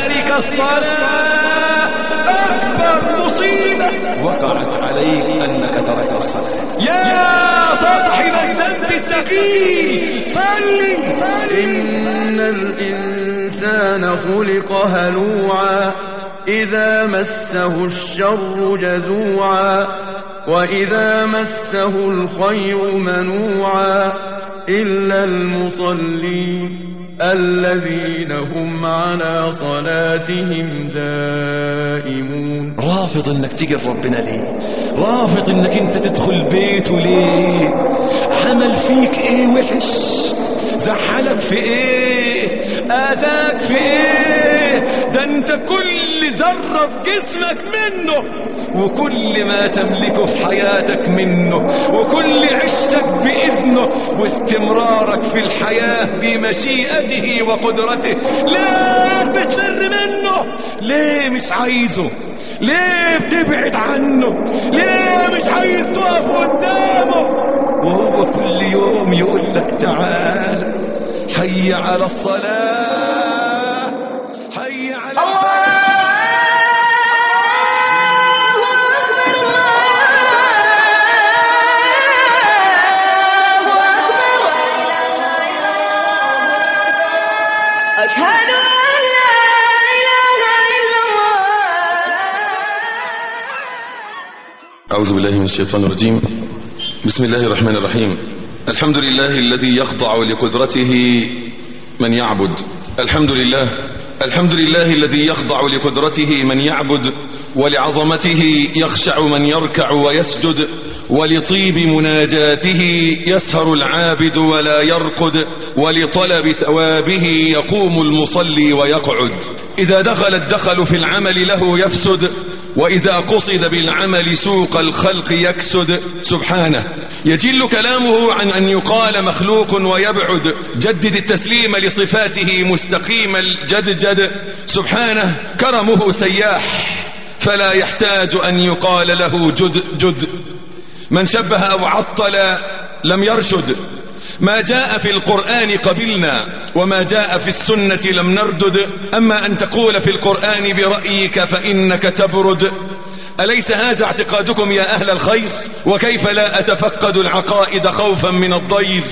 تارك الصلاة أكبر مصيبة وقعت عليك أنك تركت الصلاة يا صاحب الذنب الثقيل صلي إن الإنسان خلق هلوعا إذا مسه الشر جزوعا وإذا مسه الخير منوعا إلا المصلين الذين هم على صلاتهم دائمون رافض انك تيجي لربنا ليه رافض انك انت تدخل بيته ليه عمل فيك ايه وحش زحلك في ايه اذاك في ايه ده انت كل ذرة في جسمك منه وكل ما تملكه في حياتك منه وكل عشتك بإذنه واستمرارك في الحياة بمشيئته وقدرته ليه بتفر منه ليه مش عايزه ليه بتبعد عنه ليه مش عايز تقف قدامه وهو كل يوم يقول لك تعال حي على الصلاة حي على أشهد أن لا إله إلا الله أعوذ بالله من الشيطان الرجيم بسم الله الرحمن الرحيم الحمد لله الذي يخضع لقدرته من يعبد الحمد لله الحمد لله الذي يخضع لقدرته من يعبد ولعظمته يخشع من يركع ويسجد ولطيب مناجاته يسهر العابد ولا يرقد ولطلب ثوابه يقوم المصلي ويقعد إذا دخل الدخل في العمل له يفسد وإذا قصد بالعمل سوق الخلق يكسد سبحانه يجل كلامه عن أن يقال مخلوق ويبعد جدد التسليم لصفاته مستقيم الجدجد سبحانه كرمه سياح فلا يحتاج أن يقال له جد جد من شبه أو عطل لم يرشد ما جاء في القرآن قبلنا وما جاء في السنة لم نردد أما أن تقول في القرآن برأيك فإنك تبرد أليس هذا اعتقادكم يا أهل الخير وكيف لا أتفقد العقائد خوفا من الضير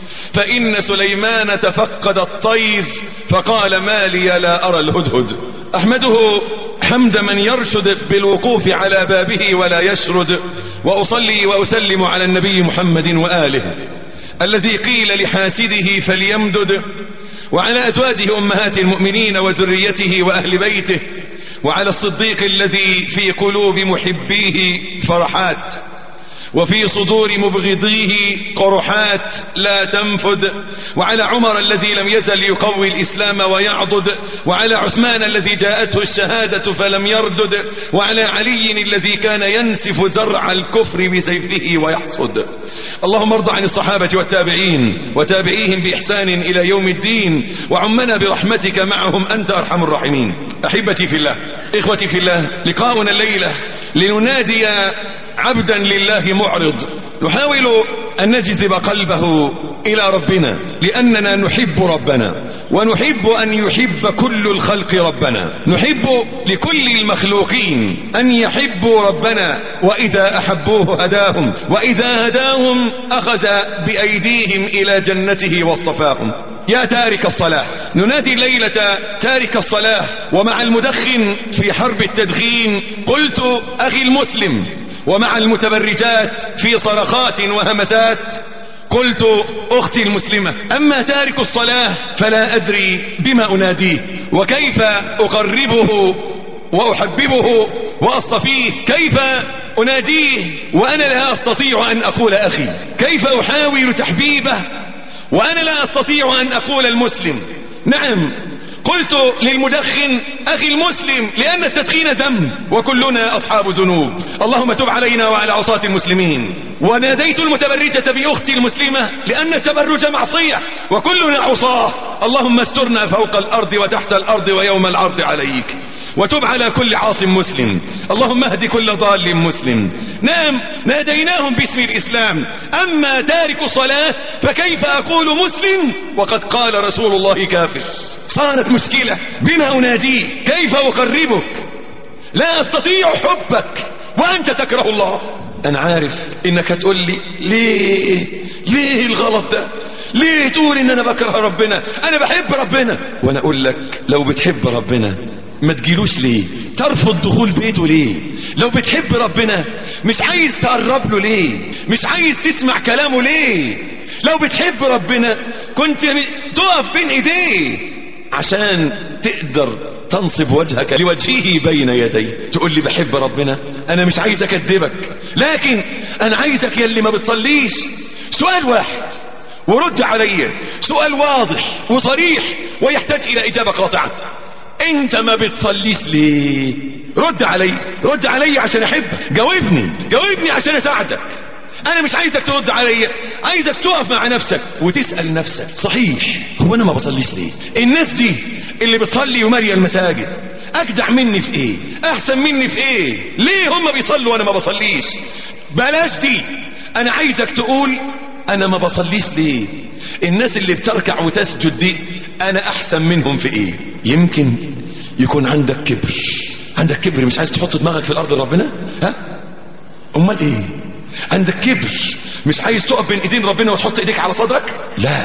فإن سليمان تفقد الطير فقال ما لي لا أرى الهدهد أحمده حمد من يرشد بالوقوف على بابه ولا يشرد وأصلي وأسلم على النبي محمد وآله الذي قيل لحاسده فليمدد وعلى أزواجه أمهات المؤمنين وذريته وأهل بيته وعلى الصديق الذي في قلوب محبيه فرحات وفي صدور مبغضيه قرحات لا تنفد وعلى عمر الذي لم يزل يقوي الإسلام ويعضد وعلى عثمان الذي جاءته الشهادة فلم يردد وعلى علي الذي كان ينسف زرع الكفر بسيفه ويحصد اللهم ارض عن الصحابة والتابعين وتابعيهم بإحسان إلى يوم الدين وعمنا برحمتك معهم أنت أرحم الراحمين أحبتي في الله إخوتي في الله لقاؤنا الليلة لننادي عبدا لله معرض نحاول أن نجذب قلبه إلى ربنا لأننا نحب ربنا ونحب أن يحب كل الخلق ربنا نحب لكل المخلوقين أن يحبوا ربنا وإذا أحبوه هداهم وإذا هداهم أخذ بأيديهم إلى جنته واصطفاهم يا تارك الصلاة ننادي الليلة تارك الصلاة ومع المدخن في حرب التدخين قلت أخي المسلم ومع المتبرجات في صرخات وهمسات قلت أختي المسلمة أما تارك الصلاة فلا أدري بما أناديه وكيف أقربه وأحببه وأصطفيه كيف أناديه وأنا لا أستطيع أن أقول أخي كيف أحاول تحبيبه وأنا لا أستطيع أن أقول المسلم نعم قلت للمدخن أخي المسلم لأن التدخين ذنب وكلنا أصحاب ذنوب اللهم تب علينا وعلى عصاة المسلمين وناديت المتبرجة بأختي المسلمة لأن التبرج معصية وكلنا عصاه اللهم استرنا فوق الأرض وتحت الأرض ويوم العرض عليك وتب على كل عاص مسلم اللهم اهد كل ضال مسلم نعم ناديناهم باسم الإسلام أما تارك صلاة فكيف أقول مسلم وقد قال رسول الله كافر صارت مشكلة بما أناديه كيف أقربك لا أستطيع حبك وأنت تكره الله أنا عارف إنك هتقول لي ليه ليه الغلط ده ليه تقول إن أنا بكره ربنا أنا بحب ربنا وأنا أقول لك لو بتحب ربنا ما تجيلوش ليه ترفض دخول بيته ليه لو بتحب ربنا مش عايز تقرب له ليه مش عايز تسمع كلامه ليه لو بتحب ربنا كنت تقف بين ايديه عشان تقدر تنصب وجهك لوجهه بين يديه تقول لي بحب ربنا انا مش عايز اكذبك لكن انا عايزك يلي ما بتصليش سؤال واحد ورد علي سؤال واضح وصريح ويحتاج الى اجابه قاطعه انت ما بتصليش ليه رد علي رد علي عشان احبك جاوبني جاوبني عشان اساعدك انا مش عايزك ترد عليا عايزك تقف مع نفسك وتسأل نفسك صحيح هو انا ما بصليش ليه الناس دي اللي بتصلي وماليه المساجد اجدع مني في ايه احسن مني في ايه ليه هم بيصلوا وانا ما بصليش بلاش دي انا عايزك تقول انا ما بصليش ليه الناس اللي بتركع وتسجد دي انا احسن منهم في ايه يمكن يكون عندك كبر عندك كبر مش عايز تحط دماغك في الارض ربنا ها امال ايه عندك كبر مش عايز تقف بين ايدين ربنا وتحط ايديك على صدرك لا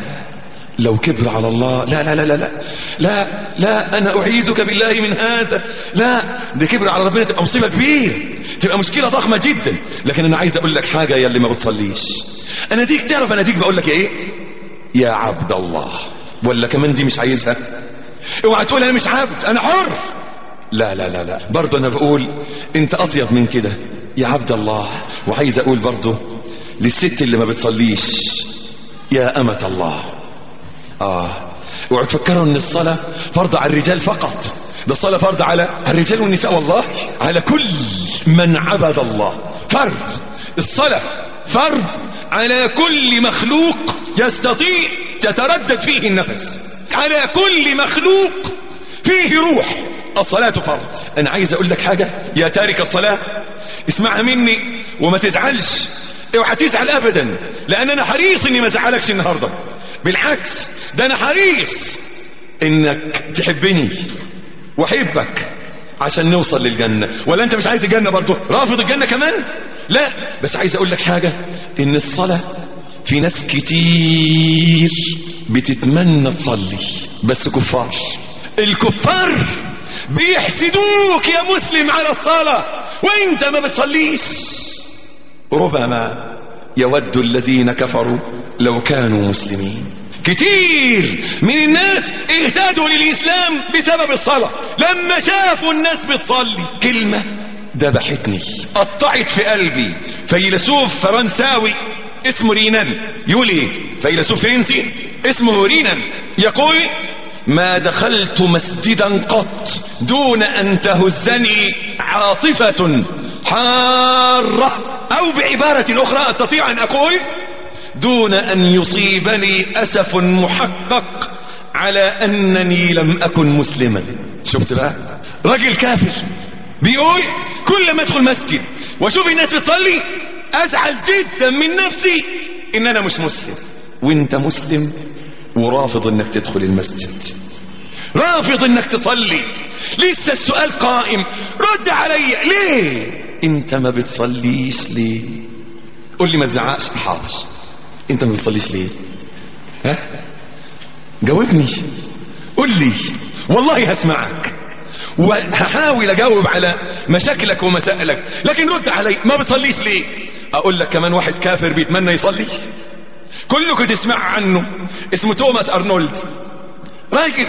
لو كبر على الله لا لا لا لا لا لا لا انا اعيذك بالله من هذا لا ده كبر على ربنا تبقى مصيبه كبيره تبقى مشكله ضخمه جدا لكن انا عايز اقول لك حاجه يا اللي ما بتصليش انا ديك تعرف انا ديك بقول لك ايه يا عبد الله ولا كمان دي مش عايزها اوعى تقول انا مش عبد انا حر لا لا لا لا برضه انا بقول انت اطيب من كده يا عبد الله وعايز اقول برضه للست اللي ما بتصليش يا امة الله اه اوعى تفكروا ان الصلاة فرض على الرجال فقط ده الصلاة فرض على الرجال والنساء والله على كل من عبد الله فرض الصلاة فرض على كل مخلوق يستطيع تتردد فيه النفس على كل مخلوق فيه روح الصلاة فرض انا عايز اقول لك حاجة يا تارك الصلاة اسمعها مني وما تزعلش اوعى تزعل ابدا لان انا حريص اني ما ازعلكش النهارده بالعكس ده انا حريص انك تحبني واحبك عشان نوصل للجنة ولا انت مش عايز الجنة برضه رافض الجنة كمان لا بس عايز اقول لك حاجة ان الصلاة في ناس كتير بتتمنى تصلي بس كفار الكفار بيحسدوك يا مسلم على الصلاة وانت ما بتصليش ربما يود الذين كفروا لو كانوا مسلمين كتير من الناس اهتدوا للإسلام بسبب الصلاة لما شافوا الناس بتصلي كلمة دبحتني قطعت في قلبي فيلسوف فرنساوي اسمه رينان يقول ايه فيلسوف فرنسي اسمه رينان يقول ما دخلت مسجدا قط دون ان تهزني عاطفة حارة او بعبارة اخرى استطيع ان اقول دون ان يصيبني اسف محقق على انني لم اكن مسلما شفت بقى راجل كافر بيقول كل ما ادخل مسجد واشوف الناس بتصلي ازعل جدا من نفسي ان انا مش مسلم وانت مسلم ورافض انك تدخل المسجد رافض انك تصلي لسه السؤال قائم رد علي ليه انت ما بتصليش ليه قول لي ما تزعقش حاضر انت ما بتصليش ليه ها جاوبني قول لي والله هسمعك وهحاول اجاوب على مشاكلك ومسائلك لكن رد علي ما بتصليش ليه اقول لك كمان واحد كافر بيتمنى يصلي كلكم تسمع عنه اسمه توماس ارنولد راجل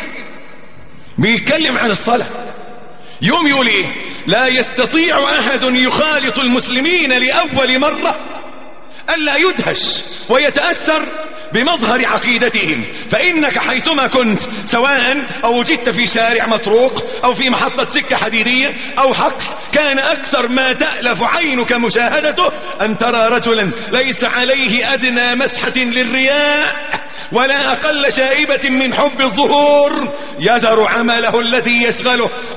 بيتكلم عن الصلاة يوم يقول ايه لا يستطيع احد يخالط المسلمين لاول مرة الا يدهش ويتأثر بمظهر عقيدتهم فإنك حيثما كنت سواء أو وجدت في شارع مطروق أو في محطة سكة حديدية أو حقل كان أكثر ما تألف عينك مشاهدته أن ترى رجلا ليس عليه أدنى مسحة للرياء ولا أقل شائبة من حب الظهور يذر عمله الذي يشغله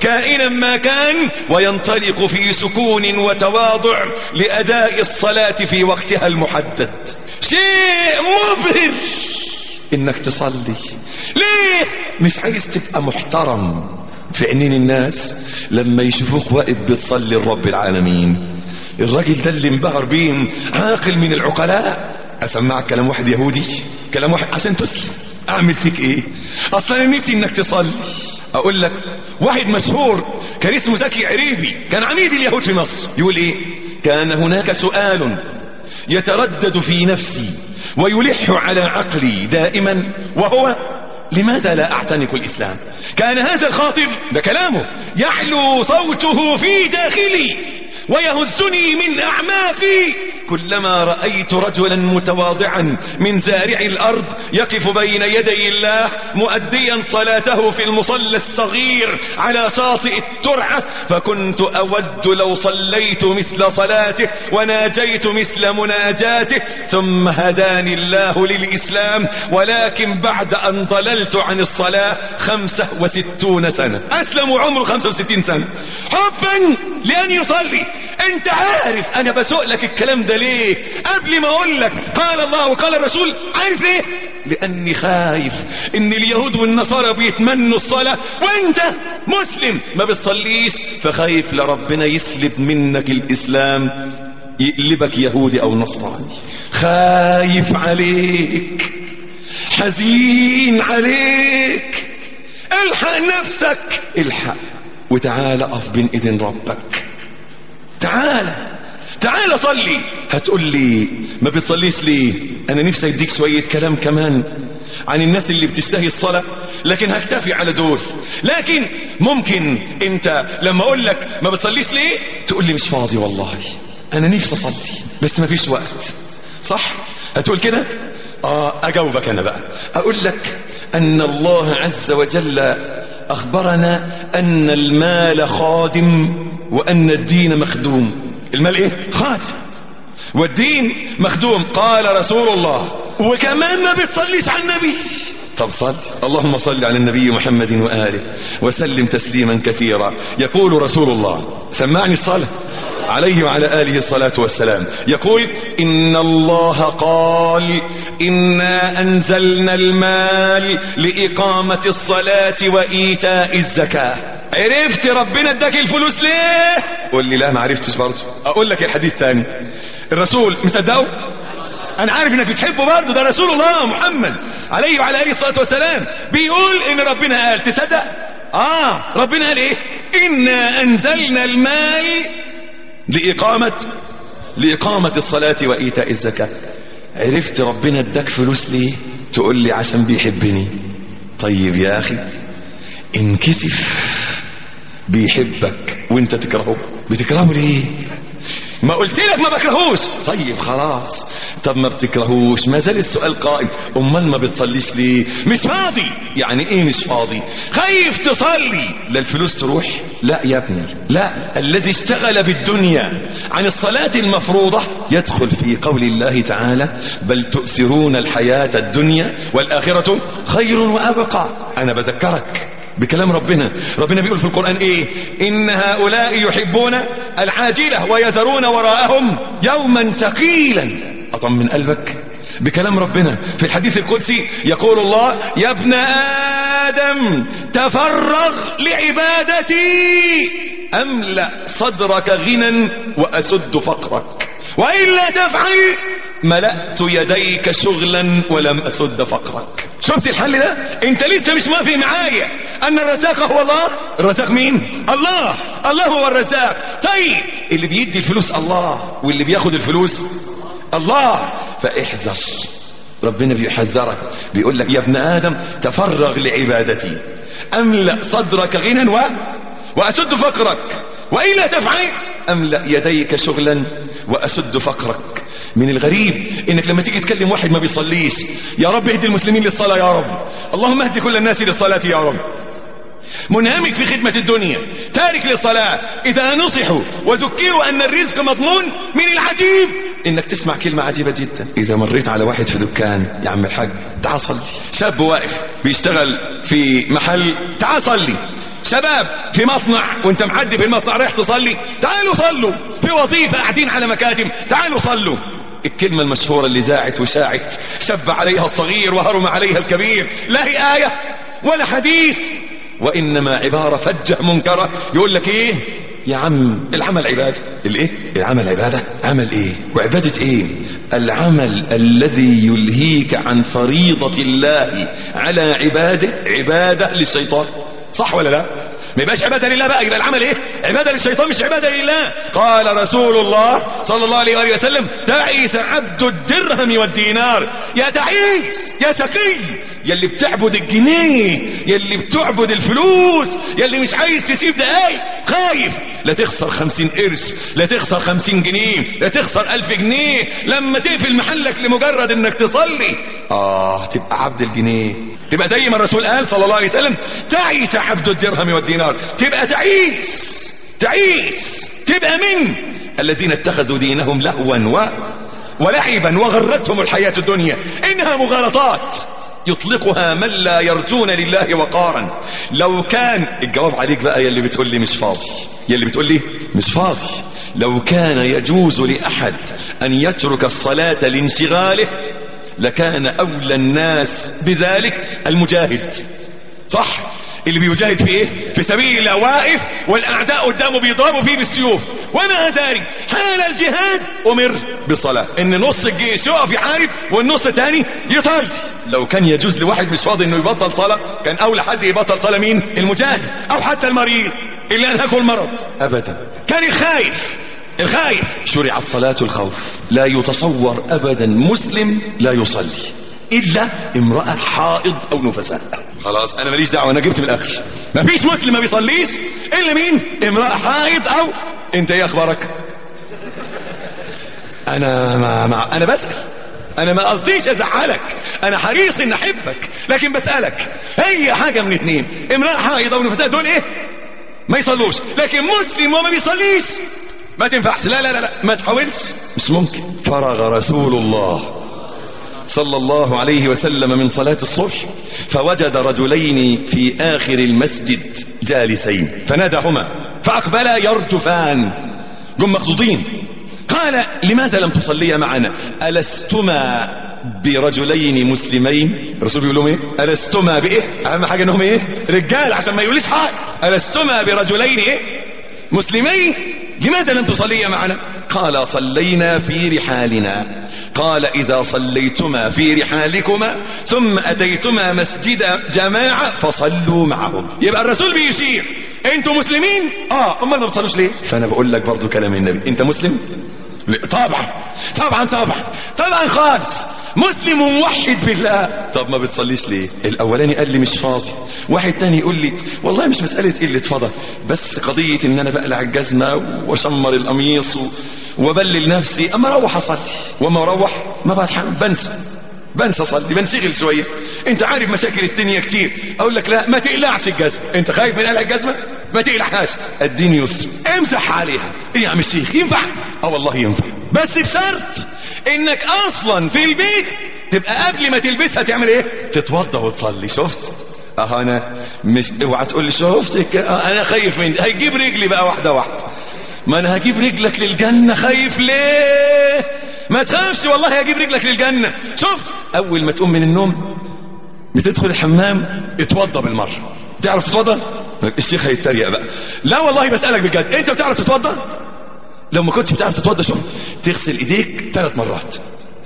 كائنا ما كان وينطلق في سكون وتواضع لأداء الصلاة في وقتها المحدد شيء مبهر انك تصلي ليه مش عايز تبقى محترم في عينين الناس لما يشوفوك واقف بتصلي لرب العالمين الراجل ده اللي انبهر بيهم عاقل من العقلاء اسمعك كلام واحد يهودي كلام واحد عشان تسلم اعمل فيك ايه اصلا انا نفسي انك تصلي اقول لك واحد مشهور كان اسمه زكي عريبي كان عميد اليهود في مصر يقول ايه كان هناك سؤال يتردد في نفسي ويلح على عقلي دائما وهو لماذا لا اعتنق الاسلام كان هذا الخاطب ده كلامه يعلو صوته في داخلي ويهزني من اعماقي كلما رايت رجلا متواضعا من زارع الارض يقف بين يدي الله مؤديا صلاته في المصلى الصغير على شاطئ الترعه فكنت اود لو صليت مثل صلاته وناجيت مثل مناجاته ثم هداني الله للاسلام ولكن بعد ان ضللت عن الصلاه خمسه وستون سنه اسلم عمره خمسه وستين سنه حبا لان يصلي انت عارف انا بسوق لك الكلام ده ليه قبل ما اقول لك قال الله وقال الرسول عارف ليه لاني خايف ان اليهود والنصارى بيتمنوا الصلاة وانت مسلم ما بتصليش فخايف لربنا يسلب منك الاسلام يقلبك يهودي او نصراني خايف عليك حزين عليك الحق نفسك الحق وتعال اقف بين ايدين ربك تعال تعال صلي هتقول لي ما بتصليش ليه انا نفسي اديك شوية كلام كمان عن الناس اللي بتشتهي الصلاة لكن هكتفي على دول لكن ممكن انت لما اقول لك ما بتصليش ليه تقول لي مش فاضي والله انا نفسي اصلي بس ما فيش وقت صح هتقول كده اه اجاوبك انا بقى اقول لك ان الله عز وجل اخبرنا ان المال خادم وان الدين مخدوم المال ايه خادم والدين مخدوم قال رسول الله وكمان ما بتصليش على النبي طب صل اللهم صل على النبي محمد وآله وسلم تسليما كثيرا يقول رسول الله سمعني الصلاة عليه وعلى آله الصلاة والسلام يقول إن الله قال إنا أنزلنا المال لإقامة الصلاة وإيتاء الزكاة عرفت ربنا اداك الفلوس ليه قول لي لا ما عرفتش برضه اقول لك الحديث ثاني الرسول مصدقه انا عارف انك بتحبه برضه ده رسول الله محمد عليه وعلى اله الصلاه والسلام بيقول ان ربنا قال تصدق اه ربنا قال ايه انا انزلنا المال لاقامه لاقامه الصلاه وايتاء الزكاه عرفت ربنا اداك فلوس ليه تقول لي عشان بيحبني طيب يا اخي انكسف بيحبك وانت تكرهه بتكرهه ليه ما قلت لك ما بكرهوش طيب خلاص طب ما بتكرهوش ما زال السؤال قائم امال ما بتصليش ليه مش فاضي يعني ايه مش فاضي خايف تصلي لا الفلوس تروح لا يا ابني لا الذي اشتغل بالدنيا عن الصلاة المفروضة يدخل في قول الله تعالى بل تؤثرون الحياة الدنيا والآخرة خير وأبقى أنا بذكرك بكلام ربنا ربنا بيقول في القرآن ايه ان هؤلاء يحبون العاجلة ويذرون وراءهم يوما ثقيلا اطمن قلبك بكلام ربنا في الحديث القدسي يقول الله يا ابن آدم تفرغ لعبادتي أملأ صدرك غنى وأسد فقرك وإلا تفعل ملأت يديك شغلا ولم أسد فقرك شفت الحل ده انت لسه مش موافق معايا ان الرزاق هو الله الرزاق مين الله الله هو الرزاق طيب اللي بيدي الفلوس الله واللي بياخد الفلوس الله فاحذر ربنا بيحذرك بيقول لك يا ابن آدم تفرغ لعبادتي أملأ صدرك غنى و... وأسد فقرك وإلا تفعل أملأ يديك شغلا وأسد فقرك من الغريب انك لما تيجي تكلم واحد ما بيصليش يا رب اهدي المسلمين للصلاة يا رب اللهم اهدي كل الناس للصلاة يا رب منهمك في خدمة الدنيا تارك للصلاة إذا نصحوا وذكروا أن الرزق مضمون من العجيب إنك تسمع كلمة عجيبة جدا إذا مريت على واحد في دكان يا عم الحاج تعال صلي شاب واقف بيشتغل في محل تعال صلي شباب في مصنع وانت معدي في المصنع رايح تصلي تعالوا صلوا في وظيفة قاعدين على مكاتب تعالوا صلوا الكلمة المشهورة اللي زاعت وشاعت شب عليها الصغير وهرم عليها الكبير لا هي آية ولا حديث وإنما عبارة فجة منكرة يقول لك إيه يا عم العمل عبادة الايه العمل عبادة عمل ايه وعبادة ايه العمل الذي يلهيك عن فريضة الله على عباده عبادة للشيطان صح ولا لا ما يبقاش عبادة لله بقى يبقى العمل ايه عبادة للشيطان مش عبادة لله قال رسول الله صلى الله عليه وآله وسلم تعيس عبد الدرهم والدينار يا تعيس يا شقي يلي بتعبد الجنيه يلي بتعبد الفلوس يلي مش عايز تسيب دقايق خايف لا تخسر خمسين قرش لا تخسر خمسين جنيه لا تخسر ألف جنيه لما تقفل محلك لمجرد انك تصلي اه تبقى عبد الجنيه تبقى زي ما الرسول قال صلى الله عليه وسلم تعيس عبد الدرهم والدينار تبقى تعيس تعيس تبقى من الذين اتخذوا دينهم لهوا و ولعبا وغرتهم الحياة الدنيا إنها مغالطات يطلقها من لا يرجون لله وقارا لو كان الجواب عليك بقى يلي بتقول لي مش فاضي يلي بتقول لي مش فاضي لو كان يجوز لأحد أن يترك الصلاة لانشغاله لكان أولى الناس بذلك المجاهد صح اللي بيجاهد في ايه في سبيل الله واقف والاعداء قدامه بيضربوا فيه بالسيوف ومع ذلك حال الجهاد امر بالصلاه ان نص الجيش يقف يحارب والنص الثاني يصلي لو كان يجوز لواحد مش فاضي انه يبطل صلاه كان اولى حد يبطل صلاه مين المجاهد او حتى المريض اللي انهكه المرض ابدا كان الخايف الخايف شرعت صلاة الخوف لا يتصور أبدا مسلم لا يصلي إلا امرأة حائض أو نفساء خلاص أنا ماليش دعوة أنا جبت من الآخر مفيش مسلم ما بيصليش إلا مين امرأة حائض أو أنت إيه أخبارك أنا ما, ما أنا بسأل أنا ما قصديش أزعلك أنا حريص إن أحبك لكن بسألك هي حاجة من اتنين امرأة حائض أو نفساء دول إيه ما يصلوش لكن مسلم وما بيصليش ما تنفعش لا لا لا, لا. ما تحاولش مش ممكن فرغ رسول الله صلى الله عليه وسلم من صلاة الصبح فوجد رجلين في آخر المسجد جالسين فنادهما فأقبلا يرجفان جم مخضوضين قال لماذا لم تصليا معنا ألستما برجلين مسلمين الرسول بيقول لهم ايه ألستما بإيه أهم حاجة انهم ايه رجال عشان ما يقوليش حاجة ألستما برجلين ايه مسلمين لماذا لم تصليا معنا قال صلينا في رحالنا قال إذا صليتما في رحالكما ثم أتيتما مسجد جماعة فصلوا معهم يبقى الرسول بيشير انتوا مسلمين اه امال ما بتصلوش ليه فانا بقول لك برضو كلام النبي انت مسلم طبعا طبعا طبعا طبعا خالص مسلم وموحد بالله طب ما بتصليش ليه الاولاني قال لي مش فاضي واحد تاني يقول لي والله مش مسألة قلة فضل بس قضية ان انا بقلع الجزمة واشمر القميص و... وبلل نفسي اما اروح اصلي وما اروح ما بتحمل بنسى بنسى اصلي بنشغل شويه انت عارف مشاكل الدنيا كتير اقول لك لا ما تقلعش الجزمه انت خايف من قلع الجزمه ما تقلعهاش الدين يسر امسح عليها ايه يا عم الشيخ ينفع اه والله ينفع بس بشرط انك اصلا في البيت تبقى قبل ما تلبسها تعمل ايه تتوضى وتصلي شفت اه انا مش اوعى تقول لي شفت اه انا خايف من هيجيب رجلي بقى واحده واحده ما انا هجيب رجلك للجنه خايف ليه ما تخافش والله هجيب رجلك للجنه شفت اول ما تقوم من النوم بتدخل الحمام اتوضى بالمره تعرف تتوضى الشيخ هيتريق بقى لا والله بسالك بجد انت بتعرف تتوضى لو ما كنتش بتعرف تتوضى شوف تغسل ايديك ثلاث مرات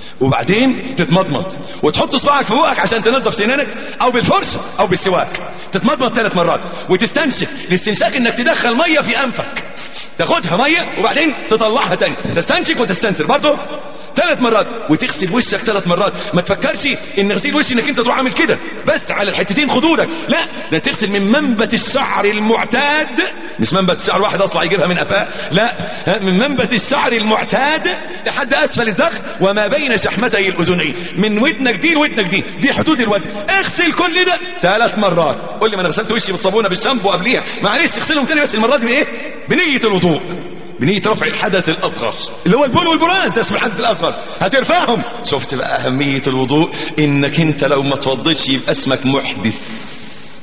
وبعدين تتمضمض وتحط صباعك في بقك عشان تنظف سنانك او بالفرشه او بالسواك تتمضمض ثلاث مرات وتستنشق الاستنشاق انك تدخل ميه في انفك تاخدها ميه وبعدين تطلعها تاني تستنشق وتستنثر برضه ثلاث مرات وتغسل وشك ثلاث مرات ما تفكرش ان غسيل وش انك انت تروح عامل كده بس على الحتتين خدودك لا ده تغسل من منبت الشعر المعتاد مش منبت الشعر واحد اصلا يجيبها من قفاه لا من منبت الشعر المعتاد لحد اسفل الذخر وما بين شحمتي الاذنين من ودنك دي لودنك دي دي حدود الوجه اغسل كل ده ثلاث مرات قول لي ما انا غسلت وشي بالصابونه بالشامبو قبليها معلش اغسلهم تاني بس المره دي بايه بنيه الوضوء بنية رفع الحدث الأصغر اللي هو البول والبراز ده اسمه الحدث الأصغر هترفعهم شفت بقى أهمية الوضوء إنك أنت لو ما توضيتش يبقى اسمك محدث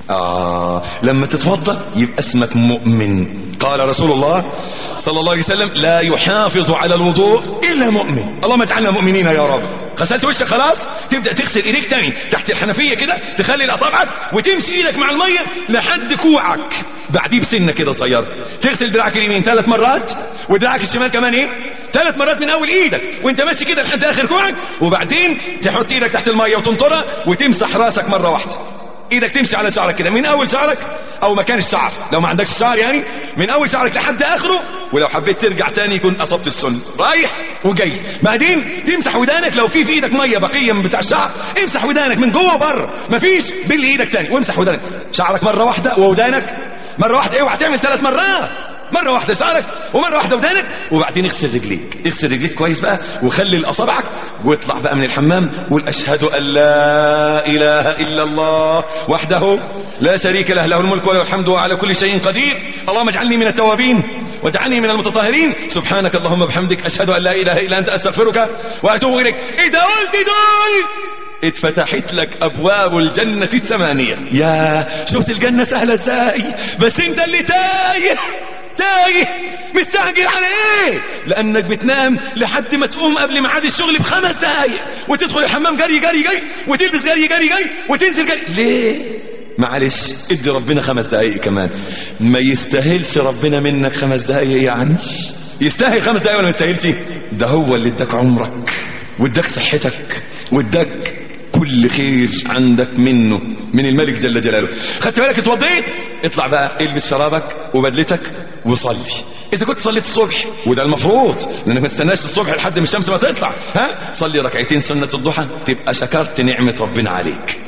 آه لما تتوضا يبقى اسمك مؤمن قال رسول الله صلى الله عليه وسلم لا يحافظ على الوضوء الا مؤمن اللهم اجعلنا مؤمنين يا رب غسلت وشك خلاص تبدا تغسل ايديك تاني تحت الحنفيه كده تخلي الاصابعك وتمشي ايدك مع الميه لحد كوعك بعديه بسنه كده صغيره تغسل دراعك اليمين ثلاث مرات ودراعك الشمال كمان ايه ثلاث مرات من اول ايدك وانت ماشي كده لحد اخر كوعك وبعدين تحط ايدك تحت الميه وتنطرها وتمسح راسك مره واحده ايدك تمشي على شعرك كده من اول شعرك او مكان الشعر لو ما عندكش شعر يعني من اول شعرك لحد اخره ولو حبيت ترجع تاني يكون اصبت السن رايح وجاي بعدين تمسح ودانك لو في في ايدك ميه بقيه من بتاع الشعر امسح ودانك من جوه وبره مفيش بل ايدك تاني وامسح ودانك شعرك مره واحده وودانك مره واحده اوعى تعمل ثلاث مرات مرة واحدة شعرك ومرة واحدة ودانك وبعدين اغسل رجليك اغسل رجليك كويس بقى وخلي اصابعك واطلع بقى من الحمام وقول اشهد ان لا اله الا الله وحده لا شريك له له الملك وله الحمد وعلى كل شيء قدير اللهم اجعلني من التوابين واجعلني من المتطهرين سبحانك اللهم بحمدك اشهد ان لا اله الا انت استغفرك واتوب اليك اذا قلت دول اتفتحت لك ابواب الجنة الثمانية يا شفت الجنة سهلة ازاي بس انت اللي تايه تايه مستعجل على ايه لانك بتنام لحد ما تقوم قبل ميعاد الشغل بخمس دقايق وتدخل الحمام جري جري جري وتلبس جري جري جري وتنزل جري ليه معلش ادي ربنا خمس دقايق كمان ما يستاهلش ربنا منك خمس دقايق يعني يستاهل خمس دقايق ولا ما يستاهلش ده هو اللي اداك عمرك واداك صحتك واداك كل خير عندك منه من الملك جل جلاله خدت بالك اتوضيت اطلع بقى البس شرابك وبدلتك وصلي اذا كنت صليت الصبح وده المفروض لانك ما تستناش الصبح لحد ما الشمس ما تطلع ها صلي ركعتين سنه الضحى تبقى شكرت نعمه ربنا عليك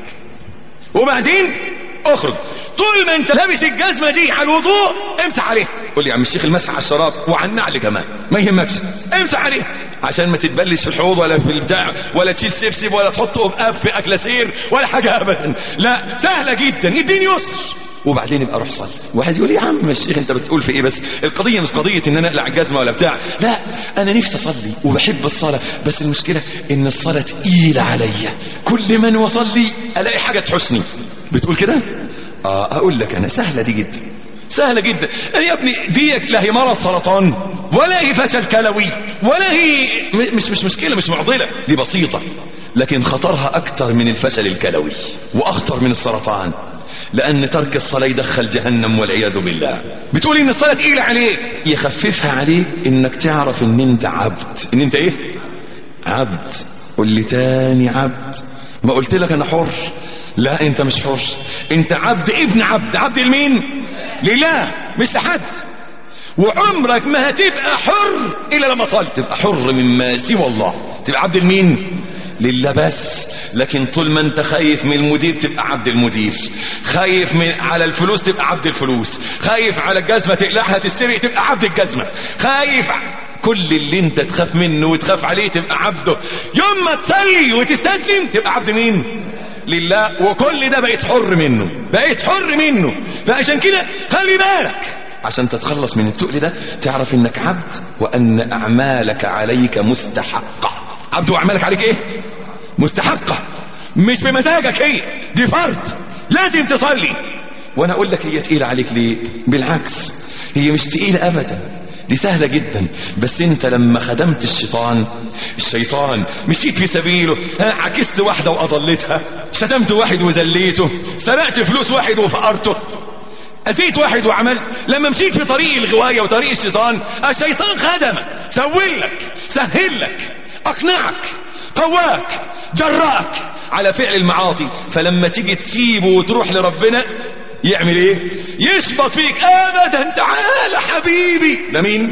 وبعدين اخرج طول ما انت لابس الجزمه دي على الوضوء امسح عليها قول لي يا عم الشيخ المسح على الشراب وعلى النعل كمان ما يهمكش امسح عليها عشان ما تتبلش في الحوض ولا في البتاع ولا تشيل سبسب ولا تحط اب في اكلاسير ولا حاجه ابدا لا سهله جدا الدين يسر وبعدين يبقى روح صلي واحد يقول يا عم الشيخ انت بتقول في ايه بس القضيه مش قضيه ان انا اقلع الجزمه ولا بتاع لا انا نفسي اصلي وبحب الصلاه بس المشكله ان الصلاه تقيله عليا كل ما أنا اصلي الاقي حاجه تحسني بتقول كده اه اقول لك انا سهله دي جدا سهلة جدا يا ابني دي لا هي مرض سرطان ولا هي فشل كلوي ولا هي م- مش مش مشكلة مش معضلة دي بسيطة لكن خطرها أكتر من الفشل الكلوي وأخطر من السرطان لأن ترك الصلاة يدخل جهنم والعياذ بالله بتقول إن الصلاة تقيلة عليك يخففها عليك إنك تعرف إن أنت عبد إن أنت إيه عبد قول لي تاني عبد ما قلت لك أنا حر لا أنت مش حر أنت عبد ابن عبد عبد لمين لله مش لحد وعمرك ما هتبقى حر الا لما تصلي تبقى حر مما سوى الله تبقى عبد المين لله بس لكن طول ما انت خايف من المدير تبقى عبد المدير خايف من على الفلوس تبقى عبد الفلوس خايف على الجزمه تقلعها تسرق تبقى عبد الجزمه خايف ع- كل اللي انت تخاف منه وتخاف عليه تبقى عبده يوم ما تصلي وتستسلم تبقى عبد مين لله وكل ده بقيت حر منه بقيت حر منه فعشان كده خلي بالك عشان تتخلص من التقل ده تعرف انك عبد وان اعمالك عليك مستحقة عبد واعمالك عليك ايه مستحقة مش بمزاجك هي دي فرض لازم تصلي وانا اقول لك هي تقيلة عليك ليه بالعكس هي مش تقيلة ابدا دي سهلة جدا بس انت لما خدمت الشيطان الشيطان مشيت في سبيله ها، عكست واحدة واضلتها شتمت واحد وذليته سرقت فلوس واحد وفقرته أذيت واحد وعمل لما مشيت في طريق الغواية وطريق الشيطان الشيطان خدمك سوي لك سهل لك أقنعك قواك جراك على فعل المعاصي فلما تيجي تسيبه وتروح لربنا يعمل ايه يشبط فيك ابدا تعال حبيبي ده مين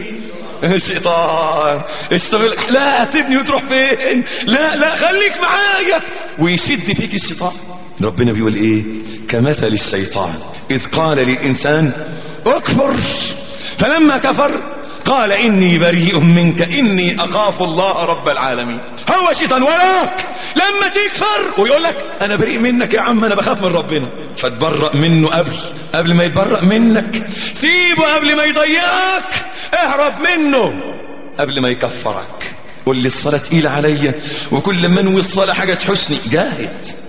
الشيطان الشيطان يقول لك لا سيبني وتروح فين لا لا خليك معايا ويشد فيك الشيطان ربنا بيقول ايه كمثل الشيطان اذ قال للانسان اكفر فلما كفر قال اني بريء منك اني اخاف الله رب العالمين هو الشيطان وراك لما تكفر ويقول لك انا بريء منك يا عم انا بخاف من ربنا فتبرأ منه قبل قبل ما يتبرأ منك سيبه قبل ما يضيعك اهرب منه قبل ما يكفرك قول لي الصلاة تقيلة عليا وكل ما انوي الصلاة حاجة تحسني جاهد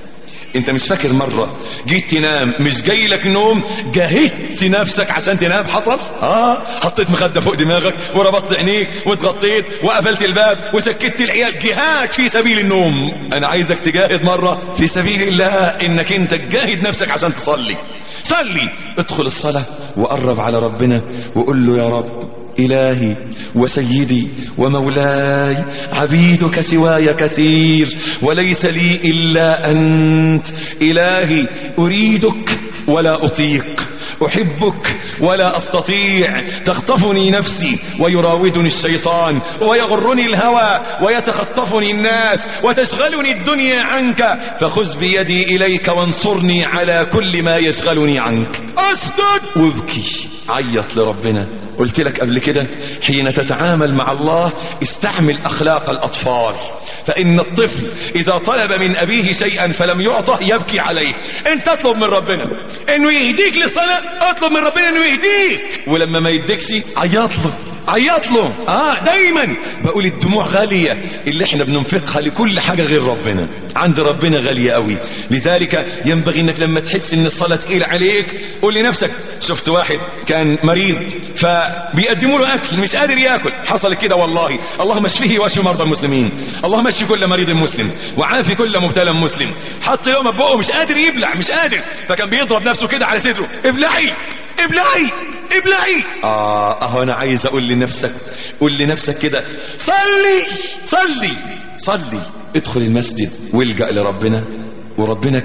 انت مش فاكر مرة جيت تنام مش جاي لك نوم جهدت نفسك عشان تنام حصل اه حطيت مخدة فوق دماغك وربطت عينيك واتغطيت وقفلت الباب وسكت العيال جهاد في سبيل النوم انا عايزك تجاهد مرة في سبيل الله انك انت تجاهد نفسك عشان تصلي صلي ادخل الصلاة وقرب على ربنا وقول له يا رب إلهي وسيدي ومولاي عبيدك سواي كثير وليس لي إلا أنت إلهي أريدك ولا أطيق أحبك ولا أستطيع تخطفني نفسي ويراودني الشيطان ويغرني الهوى ويتخطفني الناس وتشغلني الدنيا عنك فخذ بيدي إليك وانصرني على كل ما يشغلني عنك أسكت وابكي عيط لربنا قلت لك قبل كده حين تتعامل مع الله استعمل أخلاق الأطفال فإن الطفل إذا طلب من أبيه شيئا فلم يعطه يبكي عليه انت اطلب من ربنا انه يهديك للصلاة اطلب من ربنا انه يهديك ولما ما يديكش عيط له عيط له اه دايما بقول الدموع غالية اللي احنا بننفقها لكل حاجة غير ربنا عند ربنا غالية قوي لذلك ينبغي انك لما تحس ان الصلاة تقيل عليك قول لنفسك شفت واحد كان مريض فبيقدموا له اكل مش قادر ياكل حصل كده والله اللهم اشفيه واشفي مرضى المسلمين اللهم اشفي كل مريض مسلم وعافي كل مبتلى مسلم حط لقمه في بقه مش قادر يبلع مش قادر فكان بيضرب نفسه كده على صدره ابلعي ابلعي ابلعي اه اهو انا عايز اقول لنفسك قول لنفسك كده صلي صلي صلي ادخل المسجد والجأ لربنا وربنا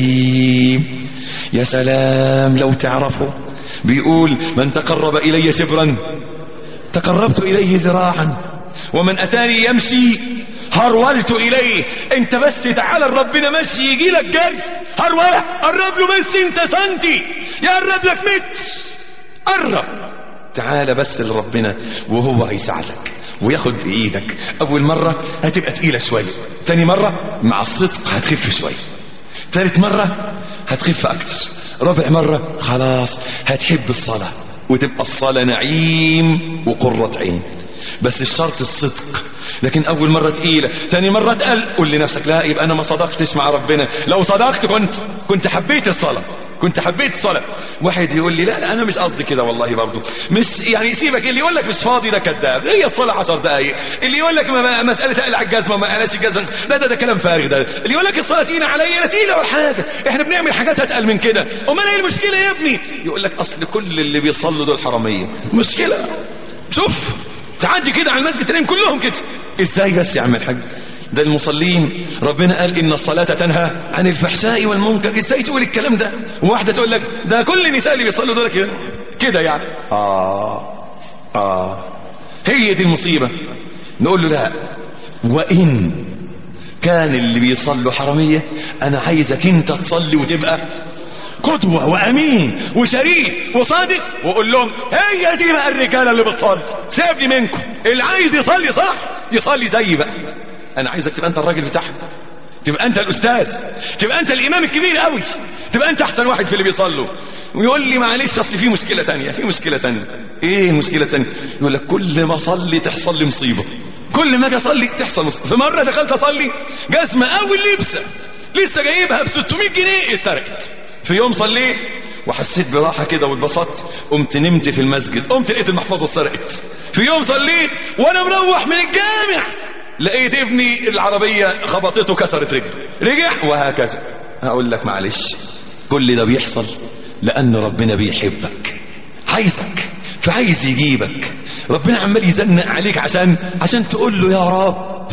كريم يا سلام لو تعرفه بيقول من تقرب الي شبرا تقربت اليه ذراعا ومن اتاني يمشي هرولت اليه انت بس تعالى ربنا مشي يجي لك جري هرولة قرب له بس انت سنتي يقرب لك متر قرب تعالى بس لربنا وهو هيساعدك وياخد بايدك اول مرة هتبقى تقيلة شوية تاني مرة مع الصدق هتخف شوية ثالث مرة هتخف اكتر رابع مرة خلاص هتحب الصلاة وتبقى الصلاة نعيم وقرة عين بس الشرط الصدق لكن اول مرة تقيلة تاني مرة تقل قول لنفسك لا يبقى انا ما صدقتش مع ربنا لو صدقت كنت كنت حبيت الصلاة كنت حبيت الصلاة واحد يقول لي لا لا انا مش قصدي كده والله برضو مش يعني سيبك اللي يقول لك مش فاضي ده كذاب هي الصلاة 10 دقايق اللي يقول لك ما مسألة اقلع الجزمة ما قلعش الجزمة لا ده ده كلام فارغ ده اللي يقول لك الصلاة تقيلة عليا لا تقيلة ولا حاجة احنا بنعمل حاجات اتقل من كده امال ايه المشكلة يا ابني يقول لك اصل كل اللي بيصلوا دول حرامية مشكلة شوف تعدي كده على المسجد تلاقيهم كلهم كده ازاي بس يا عم الحاج ده المصلين ربنا قال ان الصلاة تنهى عن الفحشاء والمنكر ازاي تقول الكلام ده وواحدة تقول لك ده كل النساء اللي بيصلوا دول كده كده يعني اه اه هي دي المصيبة نقول له لا وان كان اللي بيصلوا حرامية انا عايزك انت تصلي وتبقى قدوة وأمين وشريف وصادق وقول لهم هي دي بقى الرجالة اللي بتصلي سيبني منكم اللي عايز يصلي صح يصلي زي بقى أنا عايزك تبقى أنت الراجل بتاعهم تبقى أنت الأستاذ تبقى أنت الإمام الكبير قوي تبقى أنت أحسن واحد في اللي بيصلوا ويقول لي معلش أصل في مشكلة تانية في مشكلة تانية إيه المشكلة التانية يقول لك كل ما أصلي تحصل لي مصيبة كل ما أجي أصلي تحصل مصيبة في مرة دخلت أصلي جزمة أول لبسة لسه جايبها ب 600 جنيه اتسرقت في يوم صليت وحسيت براحة كده واتبسطت قمت نمت في المسجد قمت لقيت المحفظة اتسرقت في يوم صليت وانا مروح من الجامع لقيت ابني العربية خبطته كسرت رجله رجع وهكذا هقول لك معلش كل ده بيحصل لأن ربنا بيحبك عايزك فعايز يجيبك ربنا عمال يزنق عليك عشان عشان تقول له يا رب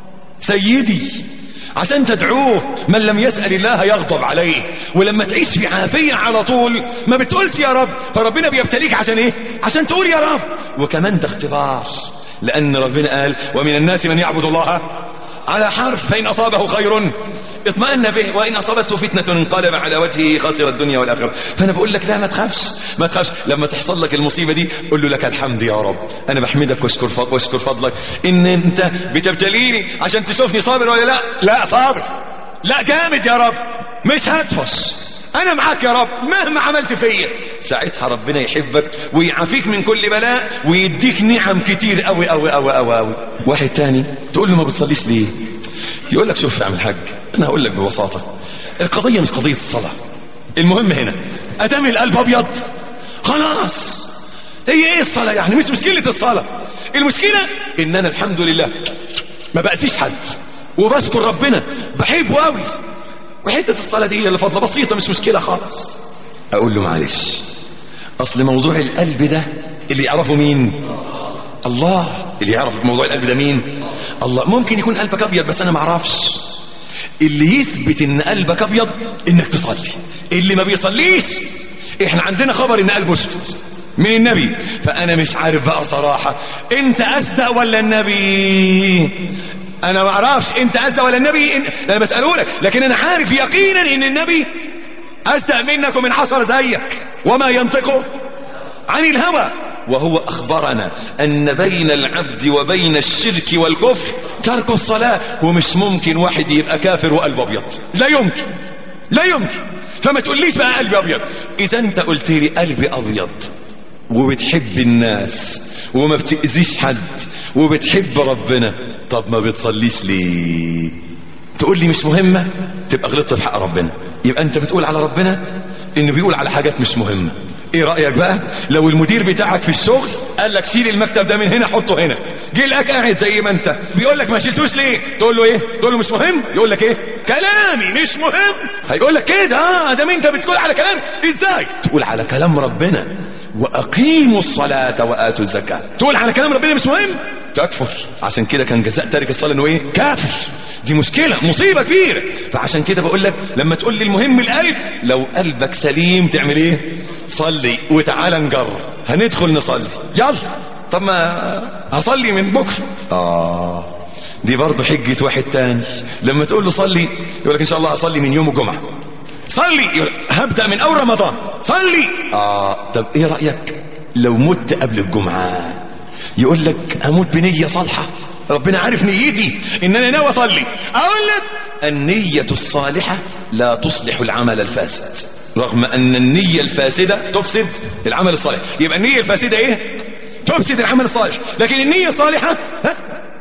سيدي عشان تدعوه من لم يسأل الله يغضب عليه ولما تعيش في عافية على طول ما بتقولش يا رب فربنا بيبتليك عشان ايه عشان تقول يا رب وكمان ده اختبار لأن ربنا قال ومن الناس من يعبد الله على حرف فإن أصابه خير اطمأن به وإن أصابته فتنة انقلب على وجهه خسر الدنيا والآخرة فأنا بقول لك لا ما تخافش ما تخافش لما تحصل لك المصيبة دي قول له لك الحمد يا رب أنا بحمدك واشكر فضلك واشكر فضلك إن أنت بتبتليني عشان تشوفني صابر ولا لا لا صابر لا جامد يا رب مش هتفش انا معاك يا رب مهما عملت فيا ساعتها ربنا يحبك ويعافيك من كل بلاء ويديك نعم كتير قوي قوي قوي قوي قوي واحد تاني تقول له ما بتصليش ليه يقول لك شوف يا عم الحاج انا هقول لك ببساطه القضية مش قضية الصلاة المهم هنا ادام القلب ابيض خلاص هي ايه الصلاة يعني مش مشكلة الصلاة المشكلة ان انا الحمد لله ما بأسيش حد وبشكر ربنا بحبه قوي وحتة الصلاة دي اللي فضلة بسيطة مش مشكلة خالص اقول له معلش اصل موضوع القلب ده اللي يعرفه مين الله اللي يعرف موضوع القلب ده مين الله ممكن يكون قلبك ابيض بس انا ما اعرفش اللي يثبت ان قلبك ابيض انك تصلي اللي ما بيصليش احنا عندنا خبر ان قلبه اسود من النبي فانا مش عارف بقى صراحة انت اصدق ولا النبي انا ما اعرفش انت اصدق ولا النبي إن... انا بسأله لك لكن انا عارف يقينا ان النبي اصدق منك ومن حصر زيك وما ينطقه عن الهوى وهو أخبرنا أن بين العبد وبين الشرك والكفر ترك الصلاة ومش ممكن واحد يبقى كافر وقلبه أبيض لا يمكن لا يمكن فما تقوليش بقى قلبي أبيض إذا أنت قلت لي قلبي أبيض وبتحب الناس وما بتأذيش حد وبتحب ربنا طب ما بتصليش ليه تقول لي مش مهمة تبقى غلطت في حق ربنا يبقى انت بتقول على ربنا انه بيقول على حاجات مش مهمة ايه رأيك بقى لو المدير بتاعك في الشغل قال لك شيل المكتب ده من هنا حطه هنا جه لك قاعد زي ما انت بيقول لك ما شلتوش ليه تقول له ايه تقول له مش مهم يقول لك ايه كلامي مش مهم هيقول لك كده اه ده انت بتقول على كلام ازاي تقول على كلام ربنا واقيموا الصلاة واتوا الزكاة تقول على كلام ربنا مش مهم تكفر عشان كده كان جزاء تارك الصلاة انه ايه كافر دي مشكلة مصيبة كبيرة فعشان كده بقول لك لما تقول لي المهم القلب لو قلبك سليم تعمل ايه صلي وتعالى نجرب هندخل نصلي يلا طب ما هصلي من بكرة اه دي برضه حجة واحد تاني لما تقول له صلي يقول لك ان شاء الله هصلي من يوم الجمعة صلي يقول هبدأ من اول رمضان صلي اه طب ايه رأيك لو مت قبل الجمعة يقول لك اموت بنية صالحة ربنا عارف نيتي ان انا ناوي اصلي اقول لك النية الصالحة لا تصلح العمل الفاسد رغم ان النية الفاسدة تفسد العمل الصالح يبقى النية الفاسدة ايه تفسد العمل الصالح لكن النية الصالحة ها؟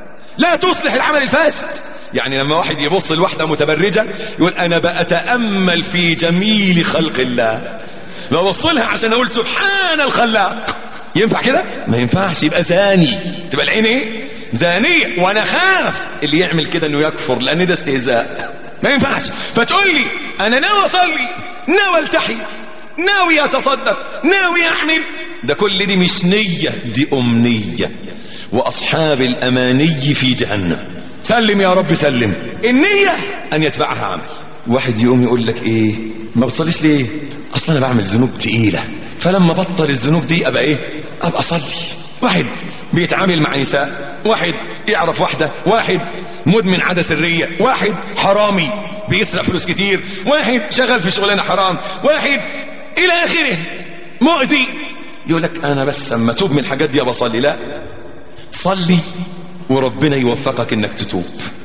لا تصلح العمل الفاسد يعني لما واحد يبص لواحدة متبرجة يقول انا بأتأمل في جميل خلق الله ببص لها عشان اقول سبحان الخلاق ينفع كده ما ينفعش يبقى زاني تبقى العين ايه زانية وانا خاف اللي يعمل كده انه يكفر لان ده استهزاء ما ينفعش فتقول لي انا ناوي اصلي ناوي التحي ناوي اتصدق ناوي احمل ده كل دي مش نية دي امنية واصحاب الاماني في جهنم سلم يا رب سلم النية ان يتبعها عمل واحد يقوم يقول لك ايه ما بتصليش ليه اصلا انا بعمل ذنوب تقيلة فلما بطل الذنوب دي ابقى ايه ابقى اصلي واحد بيتعامل مع نساء واحد يعرف واحدة واحد مدمن عادة سرية واحد حرامي بيسرق فلوس كتير واحد شغال في شغلانة حرام واحد الى اخره مؤذي يقول لك انا بس اما توب من الحاجات دي بصلي لا صلي وربنا يوفقك انك تتوب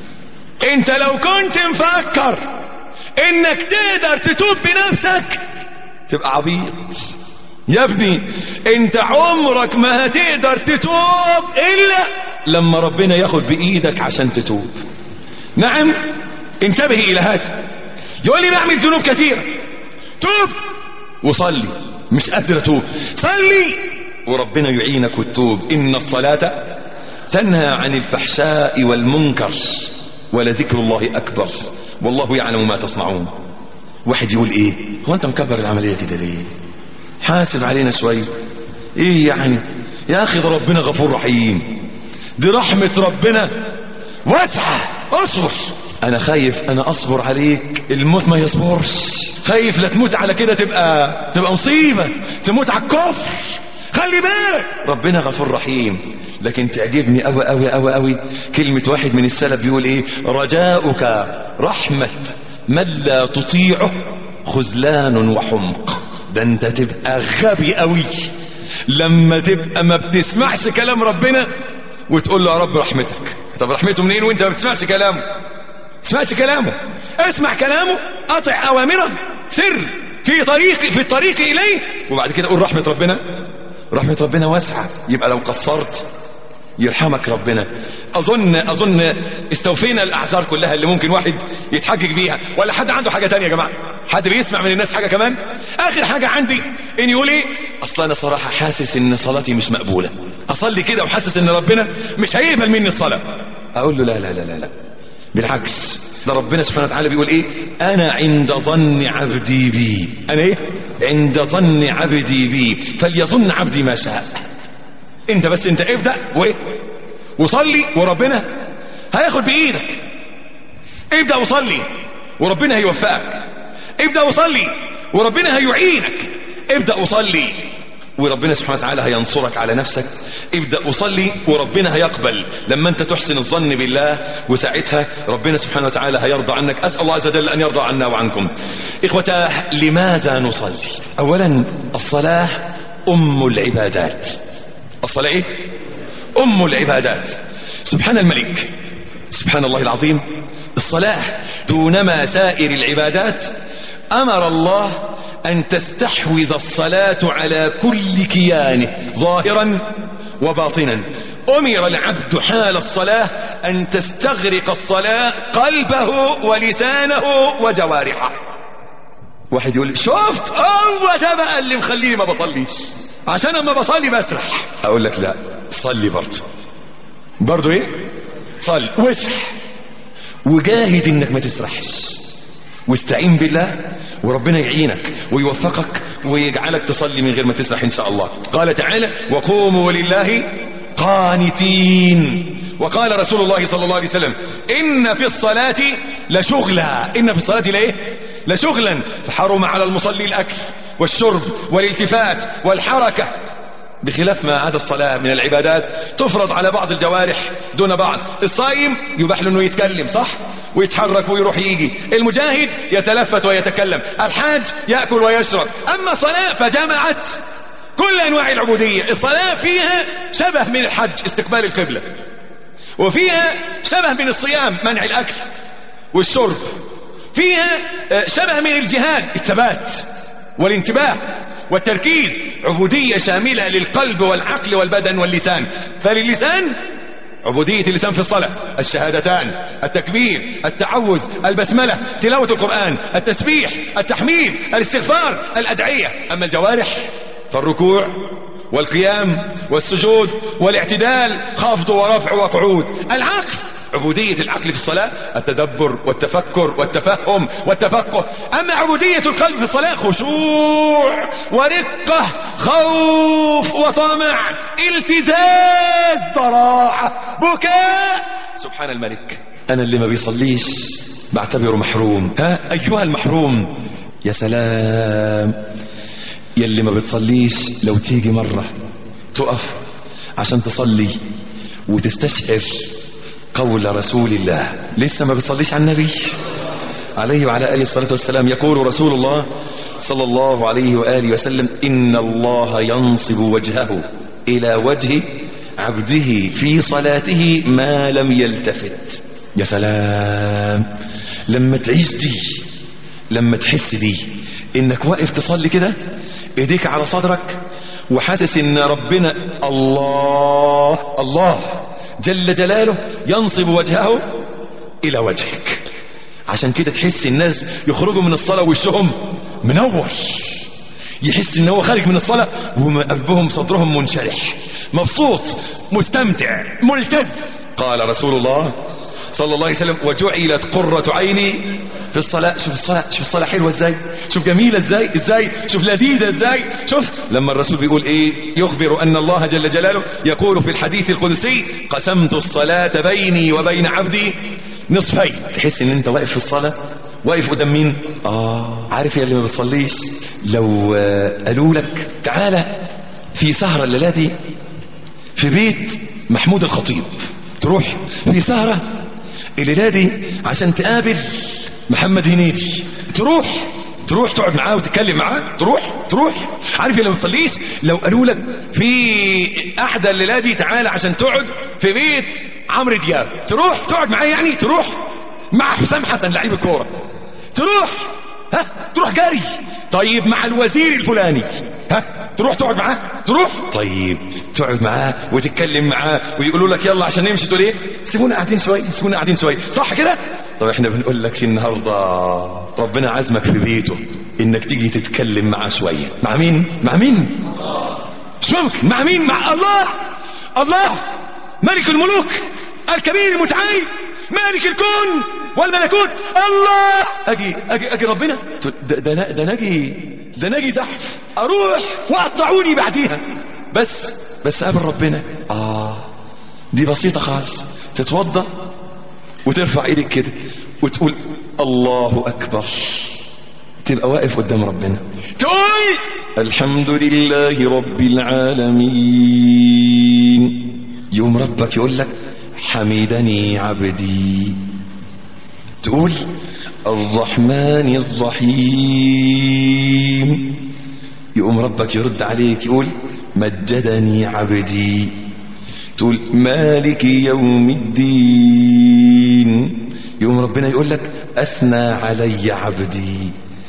انت لو كنت مفكر انك تقدر تتوب بنفسك تبقى عبيط يا ابني انت عمرك ما هتقدر تتوب الا لما ربنا ياخد بايدك عشان تتوب نعم انتبه الى هذا يقول لي بعمل ذنوب كثيرة توب وصلي مش قادر اتوب صلي وربنا يعينك وتتوب ان الصلاة تنهى عن الفحشاء والمنكر ولذكر الله اكبر والله يعلم ما تصنعون واحد يقول ايه هو انت مكبر العملية كده ليه حاسب علينا شوية ايه يعني يا اخي ده ربنا غفور رحيم دي رحمة ربنا واسعة اصبر انا خايف انا اصبر عليك الموت ما يصبرش خايف لا تموت على كده تبقى تبقى مصيبة تموت على الكفر خلي بالك ربنا غفور رحيم لكن تعجبني قوي قوي قوي قوي كلمة واحد من السلف بيقول ايه رجاؤك رحمة من لا تطيعه خذلان وحمق ده انت تبقى غبي قوي لما تبقى ما بتسمعش كلام ربنا وتقول له يا رب رحمتك طب رحمته منين وانت ما بتسمعش كلامه تسمعش كلامه اسمع كلامه اطع اوامره سر في طريق في الطريق اليه وبعد كده قول رحمه ربنا رحمه ربنا واسعه يبقى لو قصرت يرحمك ربنا اظن اظن استوفينا الاعذار كلها اللي ممكن واحد يتحجج بيها ولا حد عنده حاجه تانية يا جماعه حد بيسمع من الناس حاجه كمان اخر حاجه عندي ان يقول ايه اصل انا صراحه حاسس ان صلاتي مش مقبوله اصلي كده وحاسس ان ربنا مش هيقبل مني الصلاه اقول له لا لا لا لا, لا. بالعكس ده ربنا سبحانه وتعالى بيقول ايه انا عند ظن عبدي بي انا ايه عند ظن عبدي بي فليظن عبدي ما شاء انت بس انت ابدا وايه وصلي وربنا هياخد بايدك ابدا وصلي وربنا هيوفقك ابدا وصلي وربنا هيعينك ابدا وصلي وربنا سبحانه وتعالى هينصرك على نفسك ابدأ وصلي وربنا هيقبل لما انت تحسن الظن بالله وساعتها ربنا سبحانه وتعالى هيرضى عنك أسأل الله عز وجل أن يرضى عنا وعنكم إخوتاه لماذا نصلي أولا الصلاة أم العبادات الصلاة إيه؟ أم العبادات سبحان الملك سبحان الله العظيم الصلاة دونما سائر العبادات أمر الله أن تستحوذ الصلاة على كل كيانه ظاهرا وباطنا أمر العبد حال الصلاة أن تستغرق الصلاة قلبه ولسانه وجوارحه واحد يقول شفت هو ده بقى اللي مخليني ما بصليش عشان اما بصلي بسرح اقول لك لا صلي برضه برضه ايه صلي واسرح وجاهد انك ما تسرحش واستعين بالله وربنا يعينك ويوفقك ويجعلك تصلي من غير ما تسرح ان شاء الله قال تعالى وقوموا لله قانتين وقال رسول الله صلى الله عليه وسلم ان في الصلاة لشغلا ان في الصلاة لايه لشغلا فحرم على المصلي الاكل والشرب والالتفات والحركة بخلاف ما عدا الصلاة من العبادات تفرض على بعض الجوارح دون بعض الصائم يباح له انه يتكلم صح ويتحرك ويروح يجي المجاهد يتلفت ويتكلم الحاج يأكل ويشرب أما صلاة فجمعت كل أنواع العبودية الصلاة فيها شبه من الحج استقبال القبلة وفيها شبه من الصيام منع الأكل والشرب فيها شبه من الجهاد الثبات والانتباه والتركيز عبودية شاملة للقلب والعقل والبدن واللسان فللسان عبودية اللسان في الصلاة الشهادتان التكبير التعوذ البسملة تلاوة القرآن التسبيح التحميد الاستغفار الأدعية أما الجوارح فالركوع والقيام والسجود والاعتدال خفض ورفع وقعود العقل عبودية العقل في الصلاة التدبر والتفكر والتفهم والتفقه أما عبودية القلب في الصلاة خشوع ورقة خوف وطمع التزاز ضراعة بكاء سبحان الملك أنا اللي ما بيصليش بعتبره محروم ها أيها المحروم يا سلام يلي ما بتصليش لو تيجي مرة تقف عشان تصلي وتستشعر قول رسول الله لسه ما بتصليش على النبي عليه وعلى آله الصلاة والسلام يقول رسول الله صلى الله عليه وآله وسلم إن الله ينصب وجهه إلى وجه عبده في صلاته ما لم يلتفت يا سلام لما تعيش دي لما تحس دي انك واقف تصلي كده ايديك على صدرك وحاسس ان ربنا الله الله جل جلاله ينصب وجهه الى وجهك عشان كده تحس الناس يخرجوا من الصلاة وشهم منور يحس ان هو خارج من الصلاة وقلبهم صدرهم منشرح مبسوط مستمتع ملتذ قال رسول الله صلى الله عليه وسلم وجعلت قرة عيني في الصلاة شوف الصلاة شوف الصلاة حلوة ازاي شوف جميلة ازاي ازاي شوف لذيذة ازاي شوف لما الرسول بيقول ايه يخبر ان الله جل جلاله يقول في الحديث القدسي قسمت الصلاة بيني وبين عبدي نصفين تحس ان انت واقف في الصلاة واقف قدام مين اه عارف يا اللي ما بتصليش لو آه، قالوا لك تعالى في سهرة الليلة دي في بيت محمود الخطيب تروح في سهرة الليلة دي عشان تقابل محمد هنيدي تروح تروح تقعد معاه وتتكلم معاه تروح تروح عارف لو ما تصليش لو قالوا لك في احدى الليلة دي تعالى عشان تقعد في بيت عمرو دياب تروح تقعد معاه يعني تروح مع حسام حسن لعيب الكوره تروح ها تروح جاري طيب مع الوزير الفلاني ها تروح تقعد معاه تروح طيب تقعد معاه وتتكلم معاه ويقولوا لك يلا عشان نمشي تقول ايه سيبونا قاعدين شويه سيبونا قاعدين شويه صح كده طب احنا بنقول لك النهارده ربنا عزمك في بيته انك تيجي تتكلم معاه شويه مع مين مع مين مش ممكن مع مين مع الله الله ملك الملوك الكبير المتعال مالك الكون والملكوت الله اجي اجي اجي ربنا ده ده ده نجي ده نجي زحف اروح وقطعوني بعديها بس بس قابل ربنا اه دي بسيطه خالص تتوضا وترفع ايدك كده وتقول الله اكبر تبقى واقف قدام ربنا تقول الحمد لله رب العالمين يوم ربك يقول لك حمدني عبدي تقول الرحمن الرحيم يقوم ربك يرد عليك يقول مجدني عبدي تقول مالك يوم الدين يوم ربنا يقول لك أثنى علي عبدي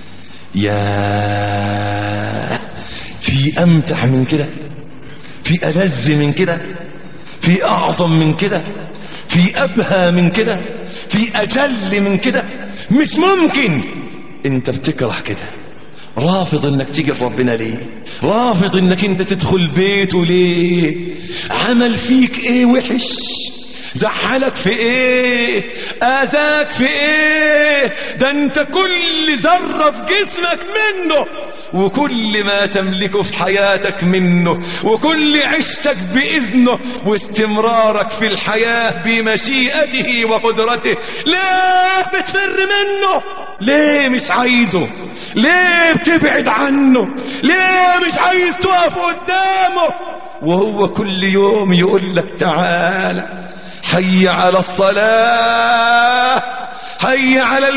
يا في أمتع من كده في ألذ من كده في أعظم من كده في أبهى من كده في أجل من كده مش ممكن انت بتكره كده رافض انك تيجي لربنا ليه رافض انك انت تدخل بيته ليه عمل فيك ايه وحش زعلك في ايه اذاك في ايه ده انت كل ذرة في جسمك منه وكل ما تملكه في حياتك منه وكل عشتك بإذنه واستمرارك في الحياة بمشيئته وقدرته لا بتفر منه ليه مش عايزه ليه بتبعد عنه ليه مش عايز تقف قدامه وهو كل يوم يقول لك تعالى حي على الصلاة حي على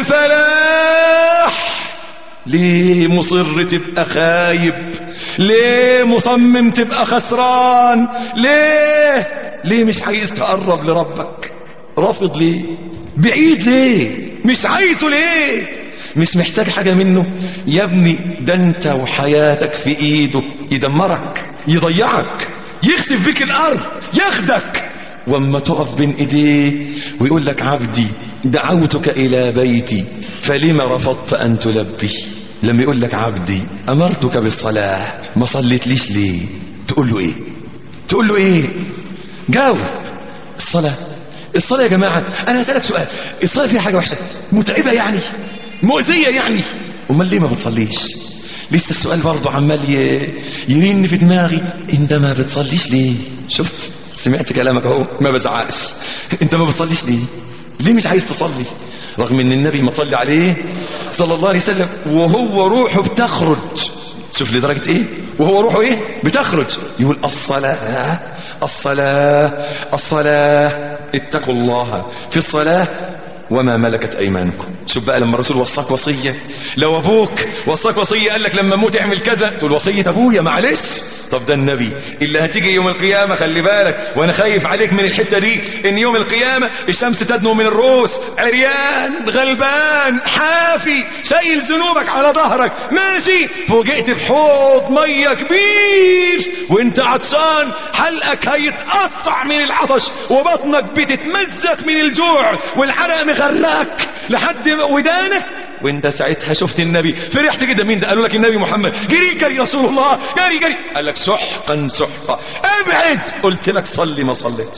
الفلاح ليه مصر تبقى خايب ليه مصمم تبقى خسران ليه ليه مش عايز تقرب لربك رافض ليه بعيد ليه مش عايزه ليه مش محتاج حاجة منه يا ابني ده انت وحياتك في ايده يدمرك يضيعك يخسف بك الارض ياخدك واما تقف بين ايديه ويقول لك عبدي دعوتك الى بيتي فلما رفضت ان تلبي لما يقول لك عبدي امرتك بالصلاه ما صليتليش ليه تقول له ايه تقول له ايه جاوب الصلاه الصلاه يا جماعه انا هسالك سؤال الصلاه فيها حاجه وحشه متعبه يعني مؤذيه يعني امال ليه ما بتصليش لسه السؤال برضه عمال يرن في دماغي انت ما بتصليش ليه شفت سمعت كلامك اهو ما بزعقش انت ما بتصليش ليه ليه مش عايز تصلي رغم ان النبي ما صلي عليه صلى الله عليه وسلم وهو روحه بتخرج شوف لدرجة ايه وهو روحه ايه بتخرج يقول الصلاة الصلاة الصلاة اتقوا الله في الصلاة وما ملكت ايمانكم شوف بقى لما الرسول وصاك وصية لو ابوك وصاك وصية قال لك لما اموت اعمل كذا تقول وصية ابويا معلش طب ده النبي اللي هتيجي يوم القيامة خلي بالك وانا خايف عليك من الحتة دي ان يوم القيامة الشمس تدنو من الروس عريان غلبان حافي شايل ذنوبك على ظهرك ماشي فوجئت بحوض مية كبير وانت عطشان حلقك هيتقطع من العطش وبطنك بتتمزق من الجوع والعرق مغرقك لحد ودانك وانت ساعتها شفت النبي فرحت كده مين ده قالوا لك النبي محمد جري جري رسول الله جري جري قال لك سحقا سحقا ابعد قلت لك صلي ما صليتش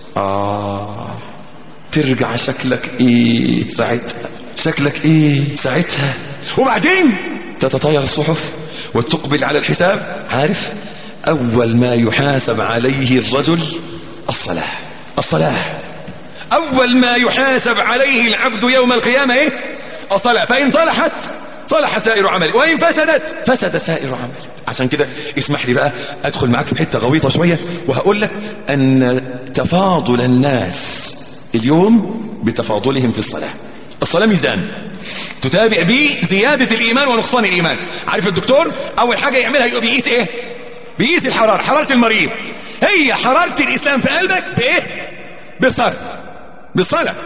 اه ترجع شكلك ايه ساعتها شكلك ايه ساعتها وبعدين تتطاير الصحف وتقبل على الحساب عارف اول ما يحاسب عليه الرجل الصلاة الصلاة اول ما يحاسب عليه العبد يوم القيامة ايه الصلاة فان صلحت صلح سائر عمله وإن فسدت فسد سائر عمله عشان كده اسمح لي بقى أدخل معاك في حتة غويطة شوية وهقول لك أن تفاضل الناس اليوم بتفاضلهم في الصلاة الصلاة ميزان تتابع به زيادة الإيمان ونقصان الإيمان عارف الدكتور أول حاجة يعملها يبقى بيقيس إيه بيقيس الحرارة حرارة المريض هي حرارة الإسلام في قلبك بإيه بالصلاة بالصلاة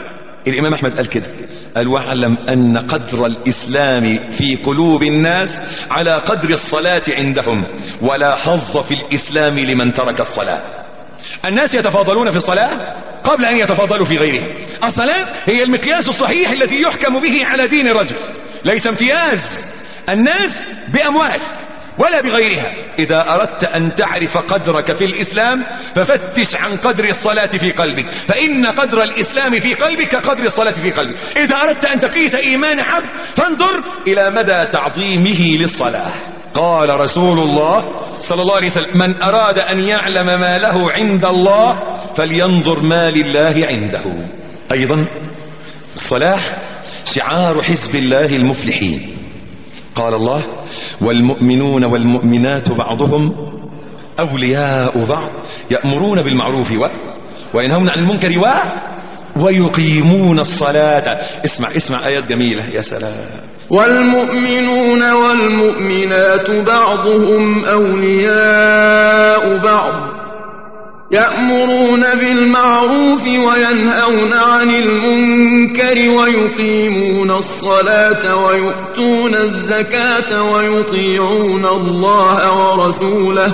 الإمام أحمد قال كده قال واعلم أن قدر الإسلام في قلوب الناس على قدر الصلاة عندهم ولا حظ في الإسلام لمن ترك الصلاة الناس يتفاضلون في الصلاة قبل أن يتفاضلوا في غيرها الصلاة هي المقياس الصحيح الذي يحكم به على دين رجل ليس امتياز الناس بأموال ولا بغيرها إذا أردت أن تعرف قدرك في الإسلام ففتش عن قدر الصلاة في قلبك فإن قدر الإسلام في قلبك كقدر الصلاة في قلبك إذا أردت أن تقيس إيمان عبد فانظر إلى مدى تعظيمه للصلاة قال رسول الله صلى الله عليه وسلم من أراد أن يعلم ما له عند الله فلينظر ما لله عنده أيضا الصلاة شعار حزب الله المفلحين قال الله والمؤمنون والمؤمنات بعضهم أولياء بعض يأمرون بالمعروف و... وينهون عن المنكر و... ويقيمون الصلاة اسمع اسمع آيات جميلة يا سلام والمؤمنون والمؤمنات بعضهم أولياء بعض يأمرون بالمعروف وينهون عن المنكر ويقيمون الصلاة ويؤتون الزكاة ويطيعون الله ورسوله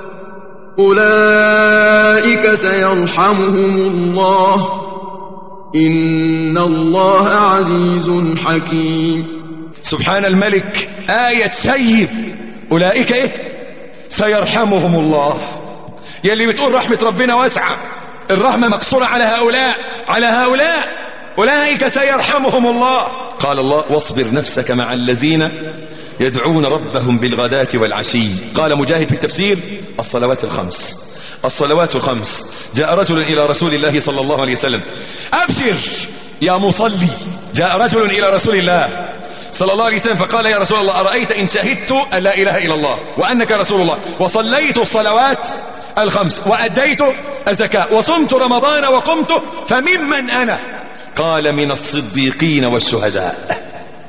أولئك سيرحمهم الله إن الله عزيز حكيم سبحان الملك آية سيب أولئك إيه سيرحمهم الله يلي بتقول رحمة ربنا واسعة الرحمة مقصورة على هؤلاء على هؤلاء أولئك سيرحمهم الله قال الله واصبر نفسك مع الذين يدعون ربهم بالغداة والعشي قال مجاهد في التفسير الصلوات الخمس الصلوات الخمس جاء رجل إلى رسول الله صلى الله عليه وسلم أبشر يا مصلي جاء رجل إلى رسول الله صلى الله عليه وسلم فقال يا رسول الله أرأيت إن شهدت أن لا إله إلا الله وأنك رسول الله وصليت الصلوات الخمس وأديت الزكاة وصمت رمضان وقمت فممن أنا قال من الصديقين والشهداء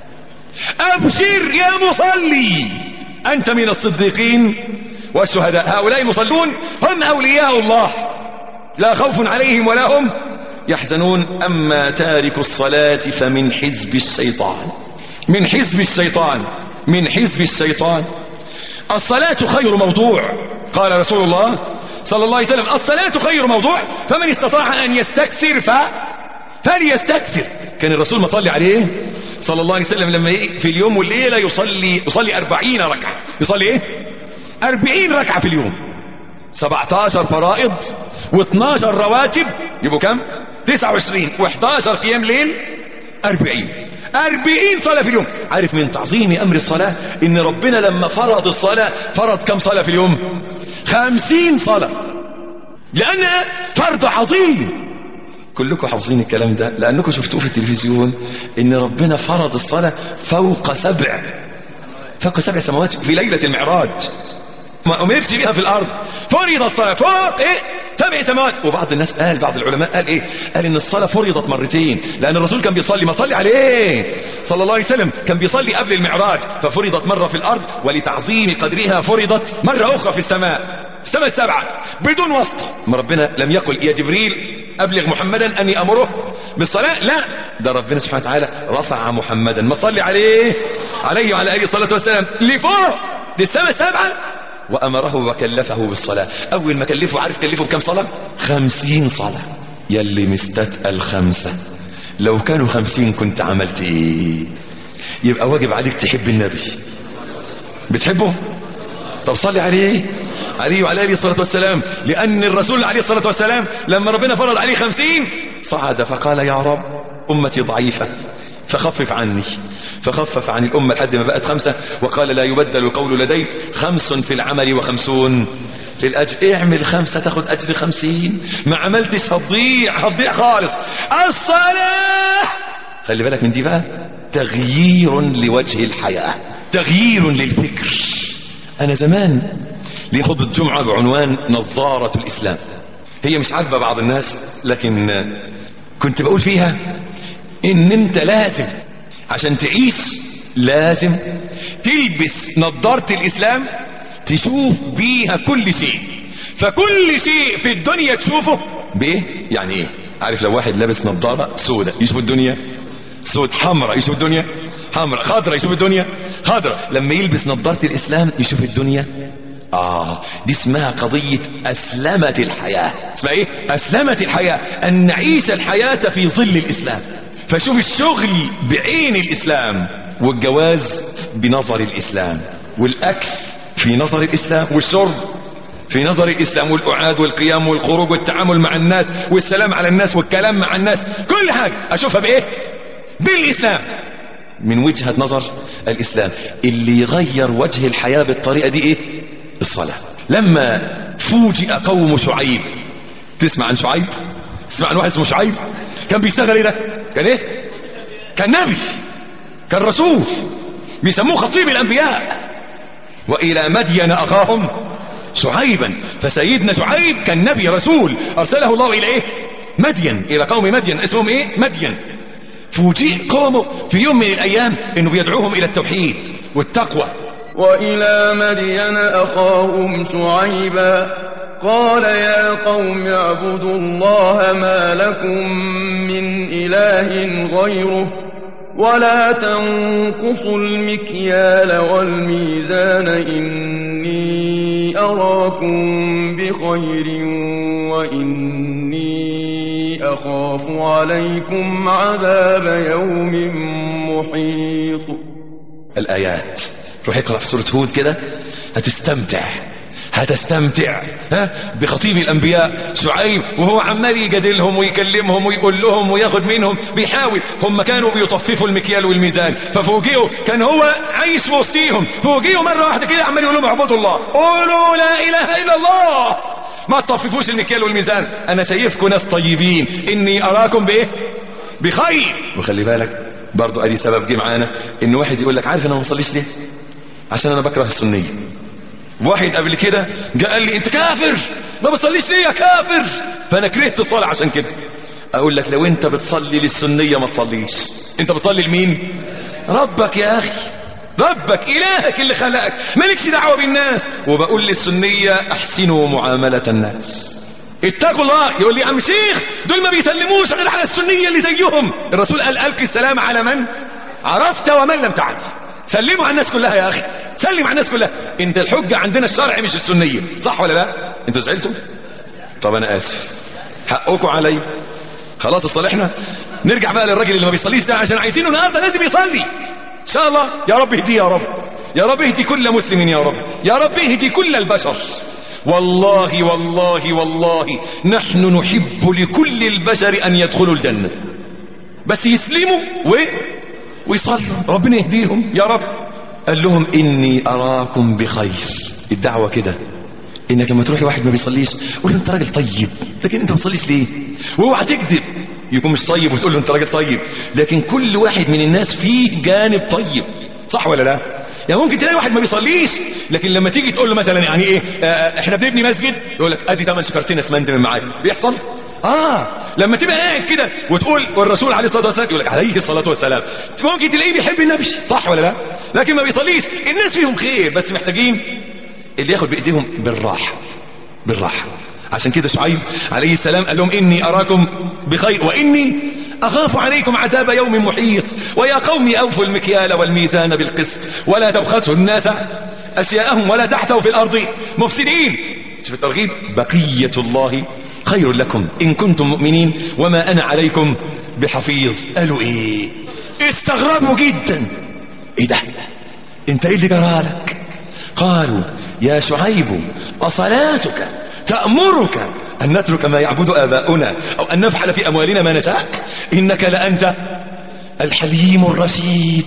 أبشر يا مصلي أنت من الصديقين والشهداء هؤلاء المصلون هم أولياء الله لا خوف عليهم ولا هم يحزنون أما تارك الصلاة فمن حزب الشيطان من حزب الشيطان من حزب الشيطان الصلاة خير موضوع قال رسول الله صلى الله عليه وسلم الصلاة خير موضوع فمن استطاع أن يستكثر ف... فليستكثر كان الرسول ما صلي عليه صلى الله عليه وسلم لما ي- في اليوم والليلة يصلي يصلي أربعين ركعة يصلي ايه أربعين ركعة في اليوم 17 فرائض و12 رواتب يبقوا كم 29 و11 قيام ليل 40 40 صلاة في اليوم عارف من تعظيم أمر الصلاة إن ربنا لما فرض الصلاة فرض كم صلاة في اليوم 50 صلاة لأنها فرض عظيم كلكم حافظين الكلام ده لأنكم شفتوه في التلفزيون إن ربنا فرض الصلاة فوق سبع فوق سبع سماوات في ليلة المعراج ما أمرش بها في الأرض فرض الصلاة فوق إيه سبع سماوات وبعض الناس قال بعض العلماء قال إيه قال إن الصلاة فرضت مرتين لأن الرسول كان بيصلي ما صلي عليه صلى الله عليه وسلم كان بيصلي قبل المعراج ففرضت مرة في الأرض ولتعظيم قدرها فرضت مرة أخرى في السماء السماء السبعة بدون واسطة ما ربنا لم يقل يا جبريل أبلغ محمدا أني أمره بالصلاة لا ده ربنا سبحانه وتعالى رفع محمدا ما تصلي عليه عليه وعلى آله الصلاة والسلام لفوق للسماء السبعة وأمره وكلفه بالصلاة أول ما كلفه عارف كلفه بكم صلاة خمسين صلاة يلي مستثقل خمسة لو كانوا خمسين كنت عملت ايه يبقى واجب عليك تحب النبي بتحبه طب صلي عليه عليه وعلى اله الصلاه والسلام لان الرسول عليه الصلاه والسلام لما ربنا فرض عليه خمسين صعد فقال يا رب امتي ضعيفه فخفف عني فخفف عن الأمة لحد ما بقت خمسة وقال لا يبدل القول لدي خمس في العمل وخمسون في الأجر اعمل خمسة تاخد أجر خمسين ما عملتش هتضيع هتضيع خالص الصلاة خلي بالك من دي بقى تغيير لوجه الحياة تغيير للفكر أنا زمان لي خطبة جمعة بعنوان نظارة الإسلام هي مش عاجبة بعض الناس لكن كنت بقول فيها ان انت لازم عشان تعيش لازم تلبس نظارة الاسلام تشوف بيها كل شيء فكل شيء في الدنيا تشوفه بايه يعني ايه عارف لو واحد لابس نظارة سودة يشوف الدنيا سود حمراء يشوف الدنيا حمراء خضراء يشوف الدنيا خضراء لما يلبس نظارة الإسلام يشوف الدنيا آه دي اسمها قضية أسلمة الحياة اسمها إيه؟ أسلمة الحياة أن نعيش الحياة في ظل الإسلام فشوف الشغل بعين الإسلام والجواز بنظر الإسلام والأكل في نظر الإسلام والشرب في نظر الإسلام والقعاد والقيام والخروج والتعامل مع الناس والسلام على الناس والكلام مع الناس كل حاجة أشوفها بإيه بالإسلام من وجهة نظر الإسلام اللي يغير وجه الحياة بالطريقة دي إيه الصلاة لما فوجئ قوم شعيب تسمع عن شعيب تسمع عن واحد اسمه شعيب كان بيشتغل ايه ده كان ايه كان نبي كان رسول بيسموه خطيب الانبياء والى مدين اخاهم شعيبا فسيدنا شعيب كان نبي رسول ارسله الله الى ايه مدين الى قوم مدين اسمهم ايه مدين فوجئ قومه في يوم من الايام انه بيدعوهم الى التوحيد والتقوى وإلى مدين أخاهم شعيبا قال يا قوم اعبدوا الله ما لكم من إله غيره ولا تنقصوا المكيال والميزان إني أراكم بخير وإني أخاف عليكم عذاب يوم محيط الآيات روح اقرأ في سورة هود كده هتستمتع هتستمتع ها بخطيب الأنبياء شعيب وهو عمال يجادلهم ويكلمهم ويقول لهم وياخد منهم بيحاول هم كانوا بيطففوا المكيال والميزان ففوجئوا كان هو عايش في وسطيهم فوجئوا مرة واحدة كده عمال يقول لهم اعبدوا الله قولوا لا إله إلا الله ما تطففوش المكيال والميزان أنا شايفكم ناس طيبين إني أراكم بإيه بخير وخلي بالك برضو ادي سبب جه معانا ان واحد يقول لك عارف انا ما بصليش ليه عشان انا بكره السنيه واحد قبل كده جاء قال لي انت كافر ما بتصليش ليه يا كافر فانا كرهت الصلاه عشان كده اقول لك لو انت بتصلي للسنيه ما تصليش انت بتصلي لمين ربك يا اخي ربك الهك اللي خلقك مالكش دعوه بالناس وبقول للسنيه احسنوا معامله الناس اتقوا الله يقول لي يا عم شيخ دول ما بيسلموش غير على السنيه اللي زيهم الرسول قال القي السلام على من عرفت ومن لم تعرف سلموا على الناس كلها يا اخي سلم على الناس كلها انت الحجه عندنا الشرع مش السنيه صح ولا لا انتوا زعلتوا طب انا اسف حقكم علي خلاص اصطلحنا نرجع بقى للراجل اللي ما بيصليش ده عشان عايزينه النهارده لازم يصلي ان شاء الله يا رب اهديه يا رب يا رب اهدي كل مسلم يا رب يا رب اهدي كل البشر والله والله والله نحن نحب لكل البشر أن يدخلوا الجنة بس يسلموا و... ويصلوا ربنا يهديهم يا رب قال لهم إني أراكم بخير الدعوة كده إنك لما تروح واحد ما بيصليش قول له أنت راجل طيب لكن أنت ما بتصليش ليه واوعى تكذب يكون مش طيب وتقول له أنت راجل طيب لكن كل واحد من الناس فيه جانب طيب صح ولا لا يعني ممكن تلاقي واحد ما بيصليش لكن لما تيجي تقول له مثلا يعني ايه آه احنا بنبني مسجد يقول لك ادي ثمان شكرتين اسمنت من معايا بيحصل اه لما تبقى قاعد كده وتقول والرسول عليه الصلاه والسلام يقول لك عليه الصلاه والسلام ممكن تلاقيه بيحب النبي صح ولا لا لكن ما بيصليش الناس فيهم خير بس محتاجين اللي ياخد بايديهم بالراحه بالراحه عشان كده شعيب عليه السلام قال لهم اني اراكم بخير واني أخاف عليكم عذاب يوم محيط ويا قوم أوفوا المكيال والميزان بالقسط ولا تبخسوا الناس أشياءهم ولا تحتوا في الأرض مفسدين شوف الترغيب بقية الله خير لكم إن كنتم مؤمنين وما أنا عليكم بحفيظ قالوا إيه استغربوا جدا إيه ده انت إيه اللي جرالك قالوا يا شعيب أصلاتك تأمرك أن نترك ما يعبد آباؤنا أو أن نفعل في أموالنا ما نشاء إنك لأنت الحليم الرشيد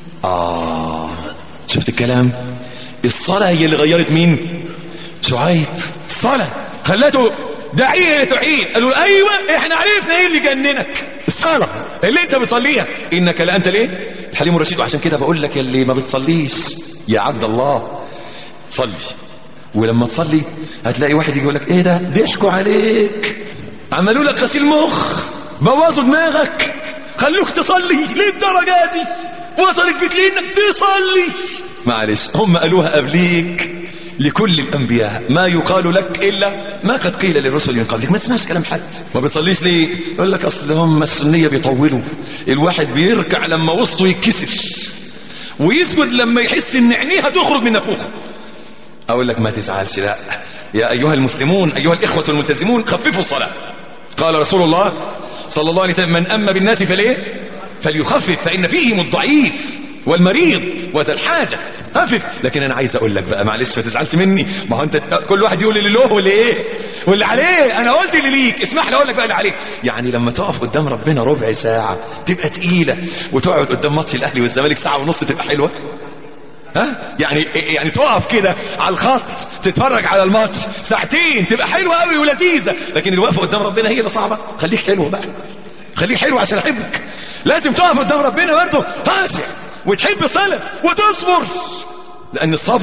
آه شفت الكلام الصلاة هي اللي غيرت مين شعيب الصلاة خلته داعية تعيد قالوا أيوة احنا عرفنا ايه اللي جننك الصلاة اللي انت بتصليها انك لأنت ليه الحليم الرشيد وعشان كده بقول لك اللي ما بتصليش يا عبد الله صلي ولما تصلي هتلاقي واحد يجي يقول لك ايه ده ضحكوا عليك عملوا لك غسيل مخ بوظوا دماغك خلوك تصلي ليه الدرجه دي وصلت بك ليه انك تصلي معلش هم قالوها قبليك لكل الانبياء ما يقال لك الا ما قد قيل للرسل من قبلك ما تسمعش كلام حد ما بتصليش ليه يقول لك اصل هم السنيه بيطولوا الواحد بيركع لما وسطه يتكسر ويسجد لما يحس ان عينيه هتخرج من نافوخه اقول لك ما تزعلش لا يا ايها المسلمون ايها الاخوه الملتزمون خففوا الصلاه قال رسول الله صلى الله عليه وسلم من اما بالناس فليه فليخفف فان فيهم الضعيف والمريض وذا الحاجه خفف لكن انا عايز اقول لك بقى معلش ما تزعلش مني ما هو انت كل واحد يقول اللي له واللي ايه واللي عليه انا قلت اللي ليك اسمح لي اقول لك بقى اللي عليك يعني لما تقف قدام ربنا ربع ساعه تبقى تقيله وتقعد قدام ماتش الاهلي والزمالك ساعه ونص تبقى حلوه ها يعني يعني تقف كده على الخط تتفرج على الماتش ساعتين تبقى حلوه قوي ولذيذه لكن الوقفه قدام ربنا هي اللي صعبه خليك حلو بقى خليك حلو عشان احبك لازم تقف قدام ربنا برضه خاشع وتحب الصلاه وتصبر لان الصبر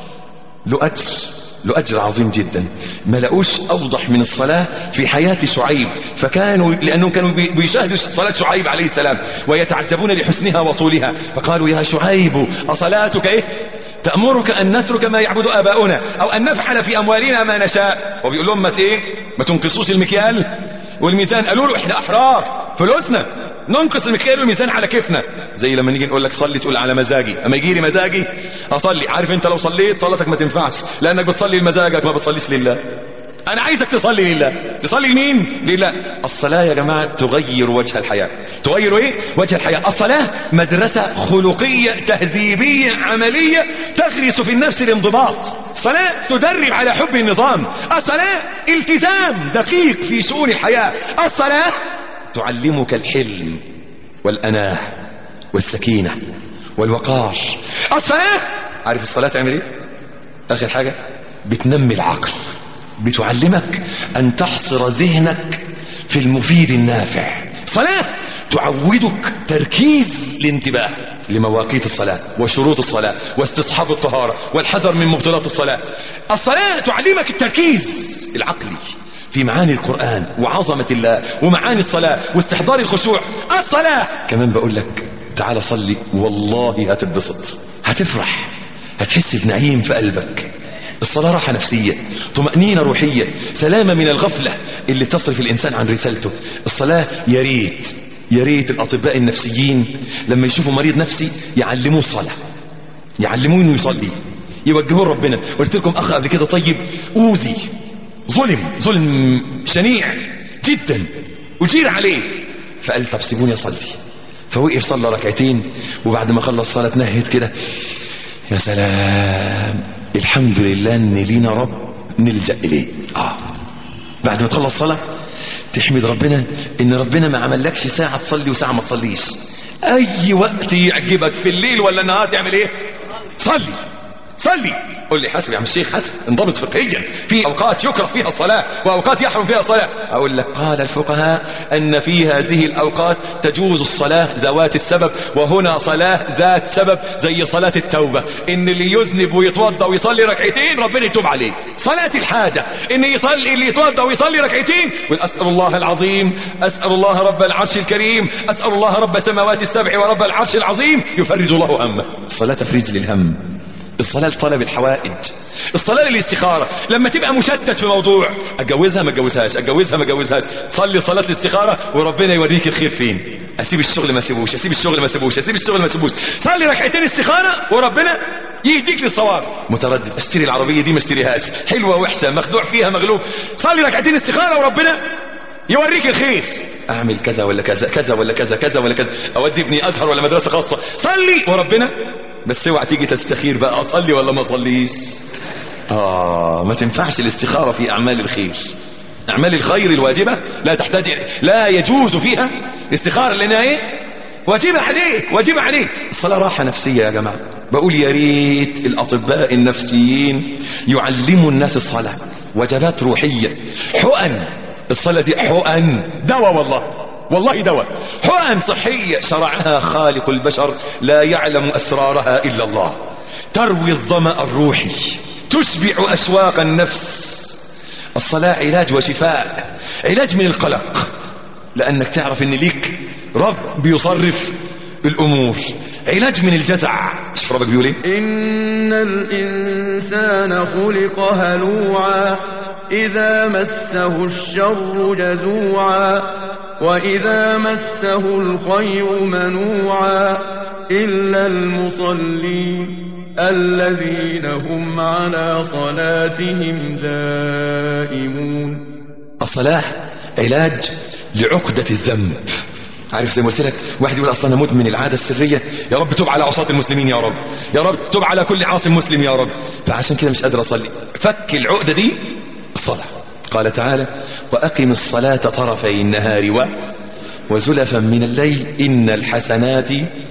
له اجر له اجر عظيم جدا ما لقوش اوضح من الصلاه في حياه شعيب فكانوا لانهم كانوا بي- بيشاهدوا صلاه شعيب عليه السلام ويتعجبون لحسنها وطولها فقالوا يا شعيب اصلاتك ايه تأمرك أن نترك ما يعبد آباؤنا أو أن نفعل في أموالنا ما نشاء وبيقول لهم ما ت- إيه ما تنقصوش المكيال والميزان قالوا له إحنا أحرار فلوسنا ننقص المكيال والميزان على كيفنا زي لما نيجي نقول لك صلي تقول على مزاجي اما يجي لي مزاجي اصلي عارف انت لو صليت صلاتك ما تنفعش لانك بتصلي لمزاجك ما بتصليش لله انا عايزك تصلي لله تصلي لمين لله الصلاه يا جماعه تغير وجه الحياه تغير ايه وجه الحياه الصلاه مدرسه خلقيه تهذيبيه عمليه تغرس في النفس الانضباط الصلاه تدرب على حب النظام الصلاه التزام دقيق في شؤون الحياه الصلاه تعلمك الحلم والأناه والسكينة والوقار الصلاة عارف الصلاة تعمل ايه آخر حاجة بتنمي العقل بتعلمك أن تحصر ذهنك في المفيد النافع صلاة تعودك تركيز الانتباه لمواقيت الصلاة وشروط الصلاة واستصحاب الطهارة والحذر من مبطلات الصلاة الصلاة تعلمك التركيز العقلي في معاني القرآن وعظمة الله ومعاني الصلاة واستحضار الخشوع الصلاة كمان بقول لك تعال صلي والله هتتبسط هتفرح هتحس بنعيم في قلبك الصلاة راحة نفسية طمأنينة روحية سلامة من الغفلة اللي تصرف الإنسان عن رسالته الصلاة يا ريت يا ريت الأطباء النفسيين لما يشوفوا مريض نفسي يعلموه الصلاة يعلموه انه يصلي يوجهوه ربنا قلت لكم اخ قبل كده طيب اوذي ظلم ظلم شنيع جدا اجير عليه فقال طب سيبوني اصلي فوقف صلى ركعتين وبعد ما خلص صلاه تنهد كده يا سلام الحمد لله ان لينا رب نلجا اليه اه بعد ما تخلص صلاه تحمد ربنا ان ربنا ما عملكش ساعه تصلي وساعه ما تصليش اي وقت يعجبك في الليل ولا النهار تعمل ايه صلي صلي قول لي حسب يا عم الشيخ حسب انضبط فقهيا في اوقات يكره فيها الصلاه واوقات يحرم فيها الصلاه اقول لك قال الفقهاء ان في هذه الاوقات تجوز الصلاه ذوات السبب وهنا صلاه ذات سبب زي صلاه التوبه ان اللي يذنب ويتوضا ويصلي ركعتين ربنا يتوب عليه صلاه الحاجه ان يصلي اللي يتوضا ويصلي ركعتين واسال الله العظيم اسال الله رب العرش الكريم اسال الله رب السماوات السبع ورب العرش العظيم يفرج الله همه الصلاه تفريج للهم الصلاة لطلب الحوائج الصلاة للاستخارة لما تبقى مشتت في موضوع اتجوزها ما اتجوزهاش اتجوزها ما اتجوزهاش صلي صلاة الاستخارة وربنا يوريك الخير فين اسيب الشغل ما اسيبوش اسيب الشغل ما اسيبوش اسيب الشغل ما اسيبوش صلي ركعتين استخارة وربنا يهديك للصواب متردد اشتري العربية دي ما اشتريهاش حلوة وحشة مخدوع فيها مغلوب صلي ركعتين استخارة وربنا يوريك الخير اعمل كذا ولا كذا كذا ولا كذا كذا ولا كذا اودي ابني ازهر ولا مدرسه خاصه صلي وربنا بس اوعى تيجي تستخير بقى اصلي ولا ما اصليش اه ما تنفعش الاستخاره في اعمال الخير اعمال الخير الواجبه لا تحتاج لا يجوز فيها الاستخاره لانها ايه واجبه عليك واجبه عليك الصلاه راحه نفسيه يا جماعه بقول يا ريت الاطباء النفسيين يعلموا الناس الصلاه وجبات روحيه حقن الصلاه دي حقن دواء والله والله دواء حقن صحية شرعها خالق البشر لا يعلم أسرارها إلا الله تروي الظمأ الروحي تشبع أشواق النفس الصلاة علاج وشفاء علاج من القلق لأنك تعرف أن ليك رب بيصرف الأمور علاج من الجزع شوف ربك بيقول ايه إن الإنسان خلق هلوعا إذا مسه الشر جزوعا وإذا مسه الخير منوعا إلا المصلين الذين هم على صلاتهم دائمون الصلاة علاج لعقدة الذنب عارف زي ما قلت لك واحد يقول اصلا انا مدمن العاده السريه يا رب تب على عصاة المسلمين يا رب يا رب تب على كل عاصم مسلم يا رب فعشان كده مش قادر اصلي فك العقده دي الصلاه قال تعالى واقم الصلاه طرفي النهار و وزلفا من الليل ان الحسنات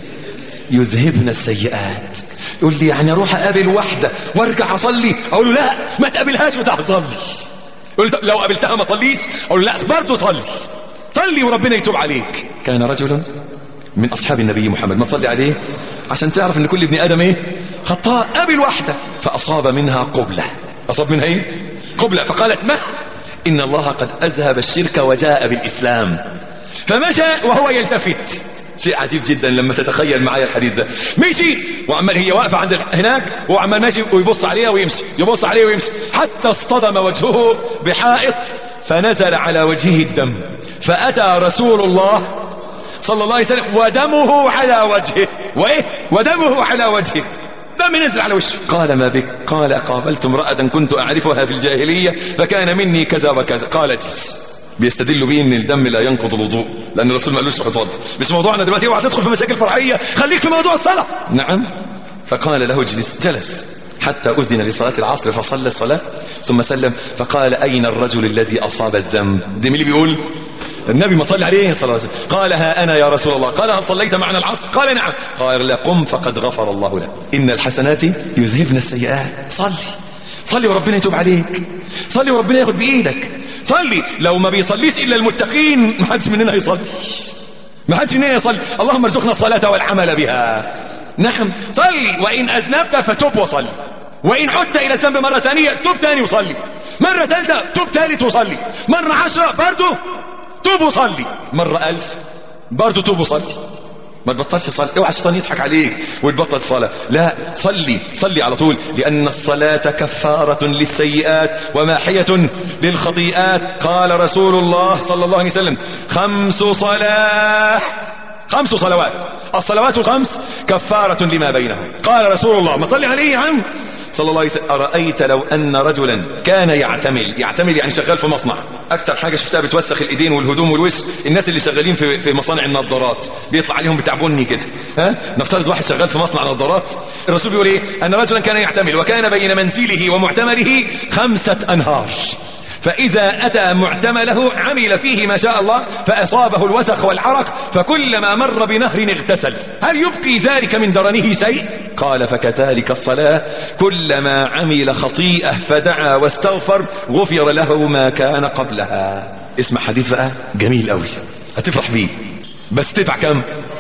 يذهبن السيئات يقول لي يعني اروح اقابل واحده وارجع اصلي اقول له لا ما تقابلهاش وتعال صلي يقول لي طب لو قابلتها ما صليش اقول له لا برضه صلي صلي وربنا يتوب عليك كان رجل من اصحاب النبي محمد ما تصلي عليه عشان تعرف ان كل ابن ادم ايه خطاء قابل واحده فاصاب منها قبله اصاب منها ايه قبله فقالت ما ان الله قد اذهب الشرك وجاء بالاسلام فمشى وهو يلتفت شيء عجيب جدا لما تتخيل معايا الحديث ده مشي وعمال هي واقفه عند هناك وعمال ماشي ويبص عليها ويمشي يبص عليه ويمشي حتى اصطدم وجهه بحائط فنزل على وجهه الدم فاتى رسول الله صلى الله عليه وسلم ودمه على وجهه وايه ودمه على وجهه دم نزل على وشه قال ما بك قال قابلت امرأة كنت أعرفها في الجاهلية فكان مني كذا وكذا قال جس بيستدلوا بيه ان الدم لا ينقض الوضوء لان الرسول ما قالوش روح اتوضى مش موضوعنا دلوقتي اوعى تدخل في مشاكل فرعيه خليك في موضوع الصلاه نعم فقال له اجلس جلس حتى أذن لصلاة العصر فصلى الصلاة ثم سلم فقال أين الرجل الذي أصاب الذنب ده مين اللي بيقول النبي ما صلى عليه صلى الله عليه وسلم قال ها أنا يا رسول الله قال هل صليت معنا العصر قال نعم قال لا قم فقد غفر الله لك إن الحسنات يذهبن السيئات صلي صلي وربنا يتوب عليك صلي وربنا ياخد بإيدك صلي لو ما بيصليش إلا المتقين ما حدش مننا يصلي ما حدش مننا يصلي اللهم ارزقنا الصلاة والعمل بها نعم صلي وإن أذنبت فتب وصلي وإن عدت إلى الذنب مرة ثانية تب تاني وصلي مرة ثالثة تب ثالث وصلي مرة عشرة برضه تب وصلي مرة ألف برضه تب وصلي ما تبطلش صلاة اوعى الشيطان يضحك عليك وتبطل صلاة لا صلي صلي على طول لأن الصلاة كفارة للسيئات وماحية للخطيئات قال رسول الله صلى الله عليه وسلم خمس صلاة خمس صلوات الصلوات الخمس كفارة لما بينهم قال رسول الله ما صلي عليه يا عم صلى الله عليه وسلم أرأيت لو أن رجلا كان يعتمل يعتمل يعني شغال في مصنع أكتر حاجة شفتها بتوسخ الإيدين والهدوم والوش الناس اللي شغالين في في مصانع النظارات بيطلع عليهم بتاع بني كده ها نفترض واحد شغال في مصنع نظارات الرسول بيقول إيه أن رجلا كان يعتمل وكان بين منزله ومعتمله خمسة أنهار فإذا أتى معتمله عمل فيه ما شاء الله فأصابه الوسخ والعرق فكلما مر بنهر اغتسل هل يبقي ذلك من درنه شيء قال فكذلك الصلاة كلما عمل خطيئة فدعا واستغفر غفر له ما كان قبلها اسمع حديث بقى جميل قوي هتفرح بيه بس تدفع كم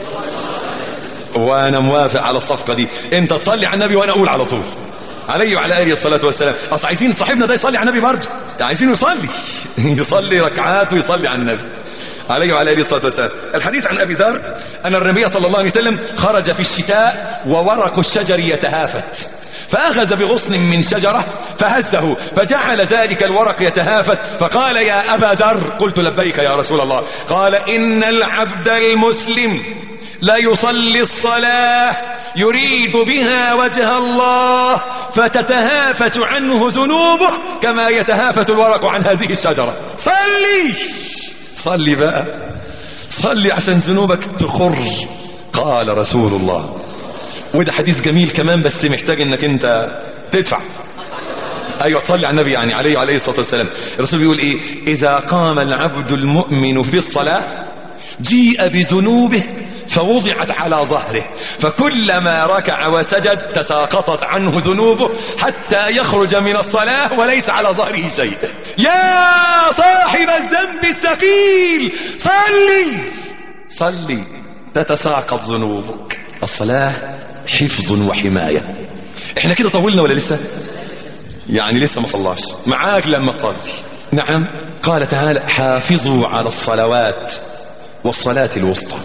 وانا موافق على الصفقة دي انت تصلي على النبي وانا اقول على طول عليه وعلى اله الصلاه والسلام اصل عايزين صاحبنا ده يصلي على النبي برضه عايزينه يصلي يصلي ركعات ويصلي على النبي عليه وعلى اله الصلاه والسلام الحديث عن ابي ذر ان النبي صلى الله عليه وسلم خرج في الشتاء وورق الشجر يتهافت فأخذ بغصن من شجرة فهزه فجعل ذلك الورق يتهافت فقال يا أبا ذر قلت لبيك يا رسول الله قال إن العبد المسلم لا يصلي الصلاة يريد بها وجه الله فتتهافت عنه ذنوبه كما يتهافت الورق عن هذه الشجرة صلي صلي بقى صلي عشان ذنوبك تخر قال رسول الله وده حديث جميل كمان بس محتاج انك انت تدفع ايوه تصلي على النبي يعني عليه وعليه الصلاه والسلام الرسول بيقول ايه اذا قام العبد المؤمن في الصلاه جيء بذنوبه فوضعت على ظهره فكلما ركع وسجد تساقطت عنه ذنوبه حتى يخرج من الصلاة وليس على ظهره شيء يا صاحب الذنب الثقيل صلي صلي تتساقط ذنوبك الصلاة حفظ وحماية احنا كده طولنا ولا لسه يعني لسه ما صلاش معاك لما تصلي نعم قال تعالى حافظوا على الصلوات والصلاة الوسطى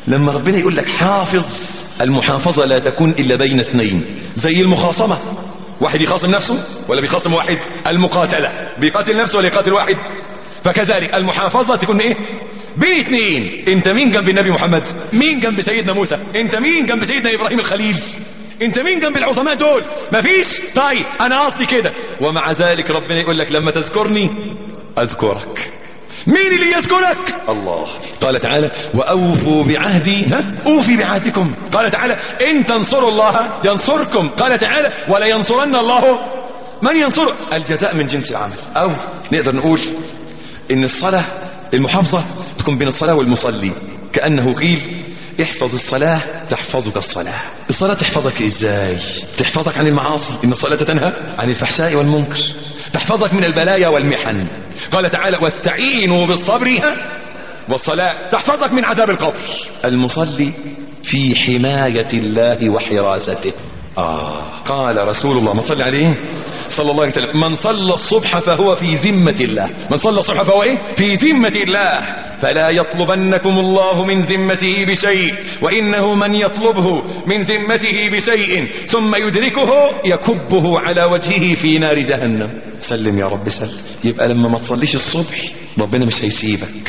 لما ربنا يقول لك حافظ المحافظة لا تكون إلا بين اثنين زي المخاصمة واحد يخاصم نفسه ولا بيخاصم واحد المقاتلة بيقاتل نفسه ولا يقاتل واحد فكذلك المحافظة تكون ايه بين اثنين انت مين جنب النبي محمد مين جنب سيدنا موسى انت مين جنب سيدنا ابراهيم الخليل انت مين جنب العظماء دول مفيش طيب انا قصدي كده ومع ذلك ربنا يقول لك لما تذكرني اذكرك مين اللي يذكرك الله قال تعالى وأوفوا بعهدي ها أوفي بعهدكم قال تعالى إن تنصروا الله ينصركم قال تعالى ولا ينصرن الله من ينصر الجزاء من جنس العمل أو نقدر نقول إن الصلاة المحافظة تكون بين الصلاة والمصلي كأنه قيل احفظ الصلاة تحفظك الصلاة الصلاة تحفظك ازاي تحفظك عن المعاصي ان الصلاة تنهى عن الفحشاء والمنكر تحفظك من البلايا والمحن قال تعالى واستعينوا بالصبر ها؟ والصلاة تحفظك من عذاب القبر المصلي في حماية الله وحراسته آه قال رسول الله ما صلى عليه صلى الله عليه وسلم من صلى الصبح فهو في ذمة الله من صلى الصبح فهو ايه في ذمة الله فلا يطلبنكم الله من ذمته بشيء وإنه من يطلبه من ذمته بشيء ثم يدركه يكبه على وجهه في نار جهنم سلم يا رب سلم يبقى لما ما تصليش الصبح ربنا مش هيسيبك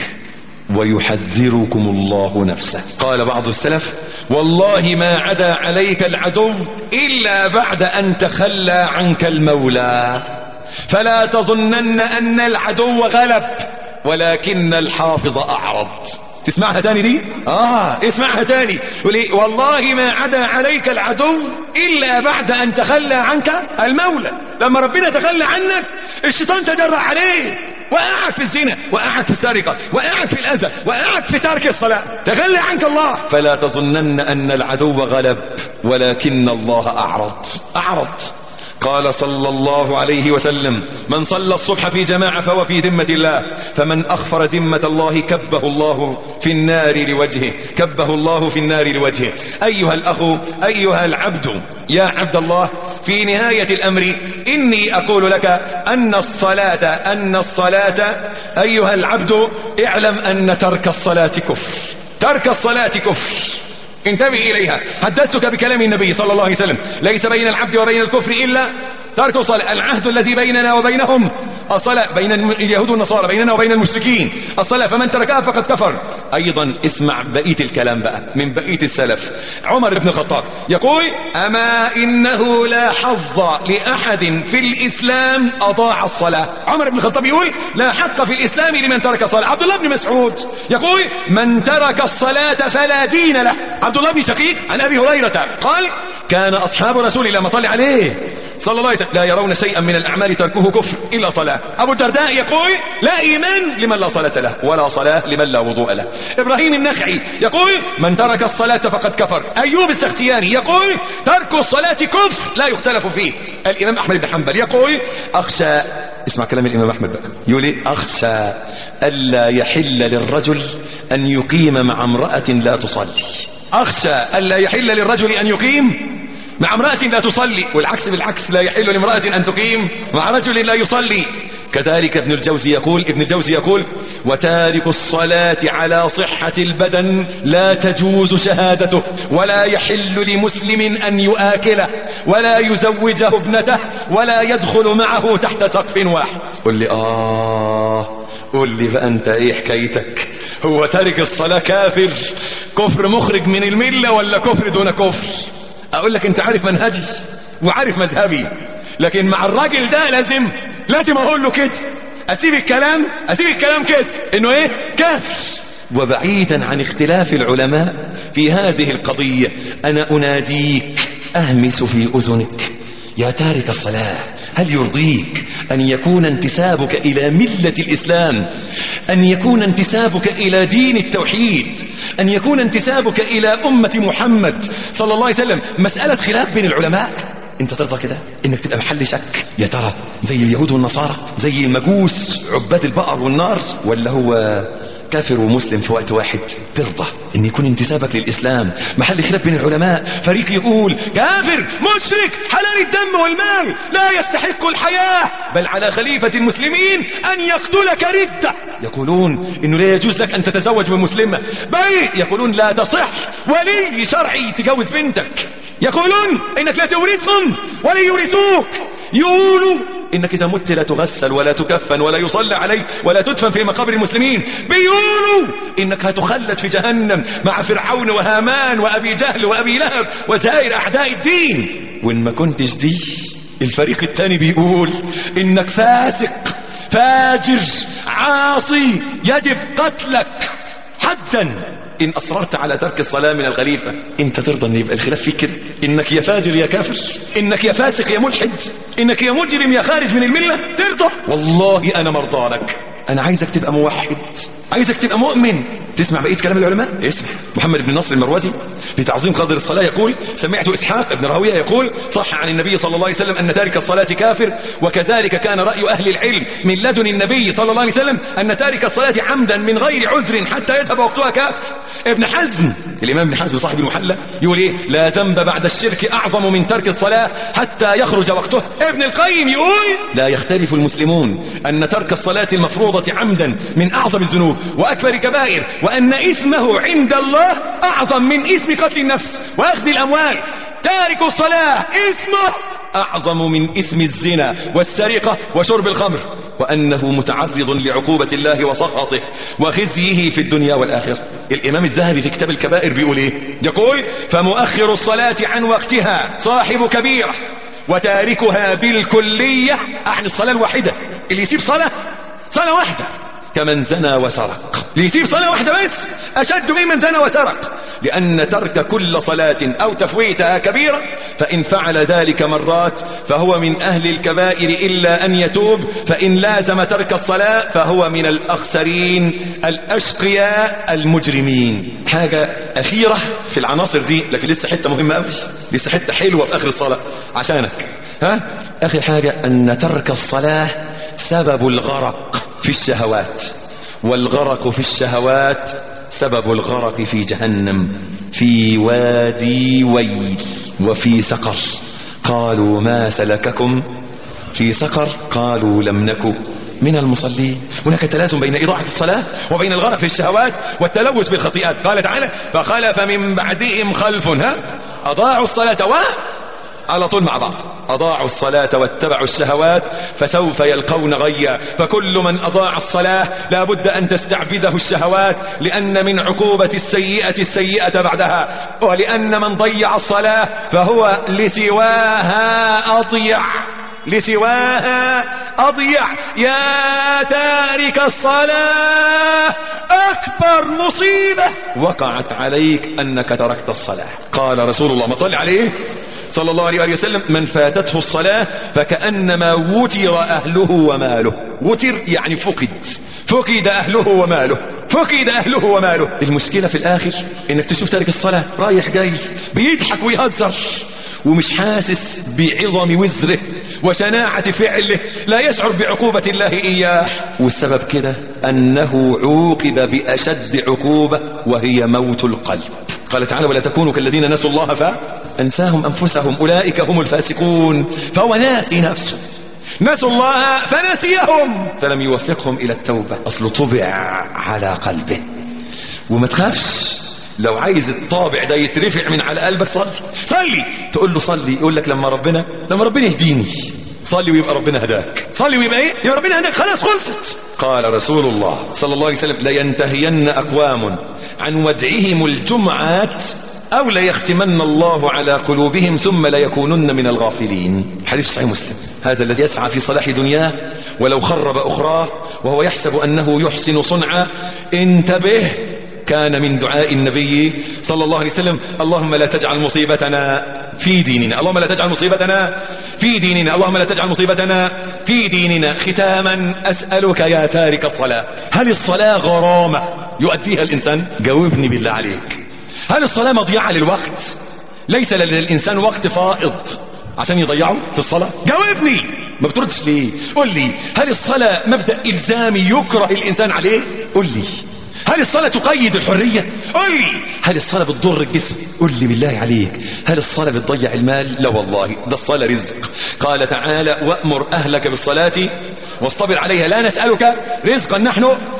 ويحذركم الله نفسه قال بعض السلف والله ما عدا عليك العدو إلا بعد أن تخلى عنك المولى فلا تظنن أن العدو غلب ولكن الحافظ أعرض تسمعها تاني دي آه اسمعها تاني يقول إيه؟ والله ما عدا عليك العدو إلا بعد أن تخلى عنك المولى لما ربنا تخلى عنك الشيطان تجرع عليه وقعك في الزنا وقعك في السرقة وقعك في الأذى وقعك في ترك الصلاة تخلى عنك الله فلا تظنن أن العدو غلب ولكن الله أعرض أعرض قال صلى الله عليه وسلم من صلى الصبح في جماعة فهو في ذمة الله فمن أخفر ذمة الله كبه الله في النار لوجهه كبه الله في النار لوجهه أيها الأخ أيها العبد يا عبد الله في نهاية الأمر إني أقول لك أن الصلاة أن الصلاة أيها العبد اعلم أن ترك الصلاة كفر ترك الصلاة كفر انتبه إليها حدثتك بكلام النبي صلى الله عليه وسلم ليس بين العبد وبين الكفر إلا ترك الصلاة العهد الذي بيننا وبينهم الصلاة بين الم- اليهود والنصارى بيننا وبين المشركين الصلاة فمن تركها فقد كفر أيضا اسمع بقية الكلام بقى من بقية السلف عمر بن الخطاب يقول أما إنه لا حظ لأحد في الإسلام أضاع الصلاة عمر بن الخطاب يقول لا حق في الإسلام لمن ترك الصلاة عبد الله بن مسعود يقول من ترك الصلاة فلا دين له عبد الله بن شقيق عن أبي هريرة قال كان أصحاب رسول الله ما صلي عليه صلى الله عليه وسلم لا يرون شيئا من الأعمال تركه كفر إلا صلاة أبو الدرداء يقول لا إيمان لمن لا صلاة له ولا صلاة لمن لا وضوء له إبراهيم النخعي يقول من ترك الصلاة فقد كفر أيوب السختياني يقول ترك الصلاة كفر لا يختلف فيه الإمام أحمد بن حنبل يقول أخشى اسمع كلام الإمام أحمد بقى يقول إيه؟ أخشى ألا يحل للرجل أن يقيم مع امرأة لا تصلي أخشى ألا يحل للرجل أن يقيم مع امرأة لا تصلي والعكس بالعكس لا يحل لامرأة أن تقيم مع رجل لا يصلي كذلك ابن الجوزي يقول ابن الجوزي يقول وتارك الصلاة على صحة البدن لا تجوز شهادته ولا يحل لمسلم أن يؤاكله ولا يزوجه ابنته ولا يدخل معه تحت سقف واحد قل لي آه قل لي بقى أنت إيه حكايتك هو تارك الصلاة كافر كفر مخرج من الملة ولا كفر دون كفر اقول لك انت عارف منهجي وعارف مذهبي لكن مع الراجل ده لازم لازم اقول له كده اسيب الكلام اسيب الكلام كده انه ايه كافر وبعيدا عن اختلاف العلماء في هذه القضية انا اناديك اهمس في اذنك يا تارك الصلاة هل يرضيك أن يكون انتسابك إلى ملة الإسلام أن يكون انتسابك إلى دين التوحيد أن يكون انتسابك إلى أمة محمد صلى الله عليه وسلم مسألة خلاف بين العلماء انت ترضى كده انك تبقى محل شك يا ترى زي اليهود والنصارى زي المجوس عباد البقر والنار ولا هو كافر ومسلم في وقت واحد ترضى ان يكون انتسابك للاسلام محل خلاف بين العلماء فريق يقول كافر مشرك حلال الدم والمال لا يستحق الحياة بل على خليفة المسلمين ان يقتلك ردة يقولون انه لا يجوز لك ان تتزوج من مسلمة بل يقولون لا تصح ولي شرعي تجوز بنتك يقولون انك لا تورثهم ولا يورثوك يقولوا انك اذا مت لا تغسل ولا تكفن ولا يصلى عليك ولا تدفن في مقابر المسلمين بيقولوا انك هتخلد في جهنم مع فرعون وهامان وابي جهل وابي لهب وسائر اعداء الدين وان ما كنتش دي الفريق الثاني بيقول انك فاسق فاجر عاصي يجب قتلك حدا ان اصررت على ترك الصلاة من الخليفة انت ترضى ان يبقى الخلاف فيك كده انك يا فاجر يا كافر انك يا فاسق يا ملحد انك يا مجرم يا خارج من الملة ترضى والله انا مرضى لك انا عايزك تبقى موحد عايزك تبقى مؤمن تسمع بقية كلام العلماء اسمع محمد بن نصر المروزي في تعظيم قدر الصلاة يقول سمعت إسحاق بن راهويه يقول صح عن النبي صلى الله عليه وسلم أن تارك الصلاة كافر وكذلك كان رأي أهل العلم من لدن النبي صلى الله عليه وسلم أن تارك الصلاة عمدا من غير عذر حتى يذهب وقتها كافر ابن حزم الإمام ابن حزم صاحب المحلى يقول إيه لا ذنب بعد الشرك أعظم من ترك الصلاة حتى يخرج وقته ابن القيم يقول لا يختلف المسلمون أن ترك الصلاة المفروضة عمدا من أعظم الذنوب وأكبر كبائر وأن إثمه عند الله أعظم من إثم قتل النفس وأخذ الأموال تارك الصلاة إثمه أعظم من إثم الزنا والسرقة وشرب الخمر وأنه متعرض لعقوبة الله وسخطه وخزيه في الدنيا والآخرة الإمام الذهبي في كتاب الكبائر بيقول إيه يقول فمؤخر الصلاة عن وقتها صاحب كبيرة وتاركها بالكلية عن الصلاة الواحدة اللي يسيب صلاة صلاة واحدة كمن زنى وسرق ليسيب صلاة واحدة بس أشد ممن زنى وسرق لأن ترك كل صلاة أو تفويتها كبيرة فإن فعل ذلك مرات فهو من أهل الكبائر إلا أن يتوب فإن لازم ترك الصلاة فهو من الأخسرين الأشقياء المجرمين حاجة أخيرة في العناصر دي لكن لسه حتة مهمة أوي لسه حتة حلوة في آخر الصلاة عشانك ها آخر حاجة أن ترك الصلاة سبب الغرق في الشهوات والغرق في الشهوات سبب الغرق في جهنم في وادي ويل وفي سقر قالوا ما سلككم في سقر قالوا لم نك من المصلين هناك تلازم بين إضاعة الصلاة وبين الغرق في الشهوات والتلوث بالخطيئات قال تعالى فخلف من بعدهم خلف ها أضاعوا الصلاة و على طول مع بعض أضاعوا الصلاة واتبعوا الشهوات فسوف يلقون غيا فكل من أضاع الصلاة لا بد أن تستعبده الشهوات لأن من عقوبة السيئة السيئة بعدها ولأن من ضيع الصلاة فهو لسواها أضيع لسواها أضيع يا تارك الصلاة أكبر مصيبة وقعت عليك أنك تركت الصلاة قال رسول الله ما صلي عليه صلى الله عليه وآله وسلم من فاتته الصلاة فكأنما وتر أهله وماله وتر يعني فقد فقد أهله وماله فقد أهله وماله المشكلة في الآخر إنك تشوف تارك الصلاة رايح جاي بيضحك ويهزر ومش حاسس بعظم وزره وشناعة فعله لا يشعر بعقوبة الله إياه والسبب كده أنه عوقب بأشد عقوبة وهي موت القلب قال تعالى ولا تكونوا كالذين نسوا الله فأنساهم أنفسهم أولئك هم الفاسقون فهو ناسي نفسه نسوا الله فنسيهم فلم يوفقهم إلى التوبة أصل طبع على قلبه وما تخافش لو عايز الطابع ده يترفع من على قلبك صلي صلي تقول له صلي يقول لك لما ربنا لما ربنا يهديني صلي ويبقى ربنا هداك صلي ويبقى ايه يبقى ربنا هداك خلاص خلصت قال رسول الله صلى الله عليه وسلم لينتهين اقوام عن ودعهم الجمعات أو ليختمن الله على قلوبهم ثم ليكونن من الغافلين حديث صحيح مسلم هذا الذي يسعى في صلاح دنياه ولو خرب أخراه وهو يحسب أنه يحسن صنعا انتبه كان من دعاء النبي صلى الله عليه وسلم اللهم لا تجعل مصيبتنا في ديننا اللهم لا تجعل مصيبتنا في ديننا اللهم لا تجعل مصيبتنا في ديننا ختاما أسألك يا تارك الصلاة هل الصلاة غرامة يؤديها الإنسان جاوبني بالله عليك هل الصلاة مضيعة للوقت ليس للإنسان وقت فائض عشان يضيعه في الصلاة جاوبني ما بتردش ليه قول لي هل الصلاة مبدأ إلزامي يكره الإنسان عليه قول لي هل الصلاة تقيد الحرية قل لي هل الصلاة بتضر الجسم قل لي بالله عليك هل الصلاة بتضيع المال لا والله ده الصلاة رزق قال تعالى وأمر أهلك بالصلاة واصطبر عليها لا نسألك رزقا نحن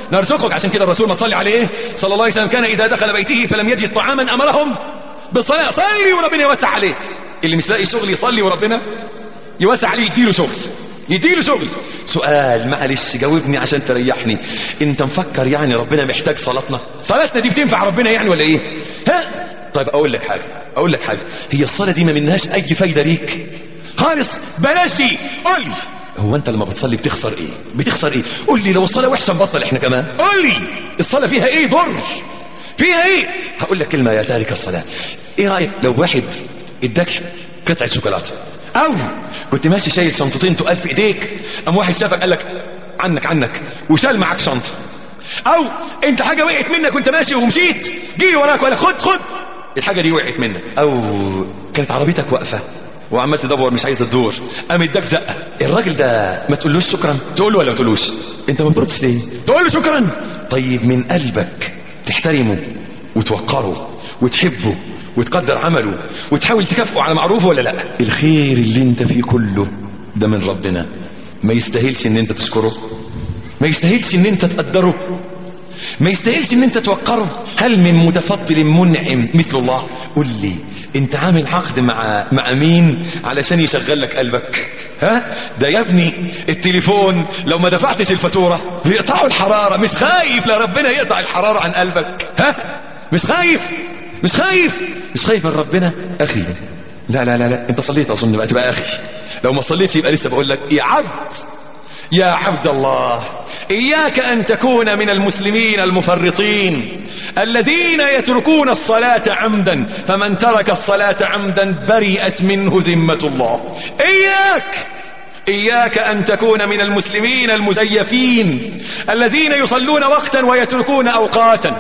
نرزقك عشان كده الرسول ما صلي عليه صلى الله عليه وسلم كان إذا دخل بيته فلم يجد طعاما أمرهم بالصلاة صلي وربنا يوسع عليك اللي مش لاقي شغل يصلي وربنا يوسع عليه يديله شغل يديله شغل سؤال معلش جاوبني عشان تريحني انت مفكر يعني ربنا محتاج صلاتنا صلاتنا دي بتنفع ربنا يعني ولا ايه ها طيب اقول لك حاجه اقول لك حاجه هي الصلاه دي ما منهاش اي فايده ليك خالص بلاش دي قول لي هو انت لما بتصلي بتخسر ايه بتخسر ايه قول لي لو الصلاه وحشه نبطل احنا كمان قول لي الصلاه فيها ايه ضر فيها ايه هقول لك كلمه يا تارك الصلاه ايه رايك لو واحد اداك قطعه شوكولاته او كنت ماشي شايل شنطتين تقال في ايديك قام واحد شافك قال لك عنك عنك وشال معاك شنطه او انت حاجه وقعت منك وانت ماشي ومشيت جه وراك ولا خد خد الحاجه دي وقعت منك او كانت عربيتك واقفه وعمال تدور مش عايز تدور قام اداك زقه الراجل ده ما تقولوش شكرا تقول له ولا ما تقولوش انت ما بتردش ليه تقول له شكرا طيب من قلبك تحترمه وتوقره وتحبه وتقدر عمله وتحاول تكافئه على معروفه ولا لا الخير اللي انت فيه كله ده من ربنا ما يستاهلش ان انت تشكره ما يستاهلش ان انت تقدره ما يستاهلش ان انت توقره هل من متفضل منعم مثل الله قل لي انت عامل عقد مع مع مين علشان يشغل لك قلبك ها ده يا ابني التليفون لو ما دفعتش الفاتوره بيقطعوا الحراره مش خايف لا ربنا يقطع الحراره عن قلبك ها مش خايف مش خايف مش خايف من ربنا اخي لا لا لا لا انت صليت اظن بقى تبقى اخي لو ما صليتش يبقى لسه بقول لك يا عبد يا عبد الله إياك أن تكون من المسلمين المفرطين الذين يتركون الصلاة عمدا فمن ترك الصلاة عمدا برئت منه ذمة الله إياك إياك أن تكون من المسلمين المزيفين الذين يصلون وقتا ويتركون أوقاتا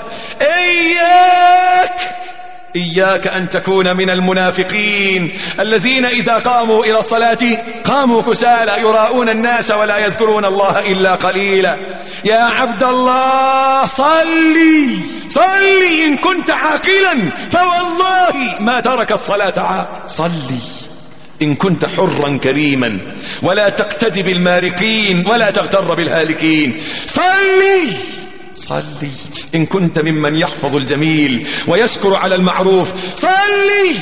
إياك إياك أن تكون من المنافقين الذين إذا قاموا إلى الصلاة قاموا كسالى يراؤون الناس ولا يذكرون الله إلا قليلا يا عبد الله صلي صلي إن كنت عاقلا فوالله ما ترك الصلاة عاق صلي إن كنت حرا كريما ولا تقتدي بالمارقين ولا تغتر بالهالكين صلي صلي إن كنت ممن يحفظ الجميل ويشكر على المعروف صلي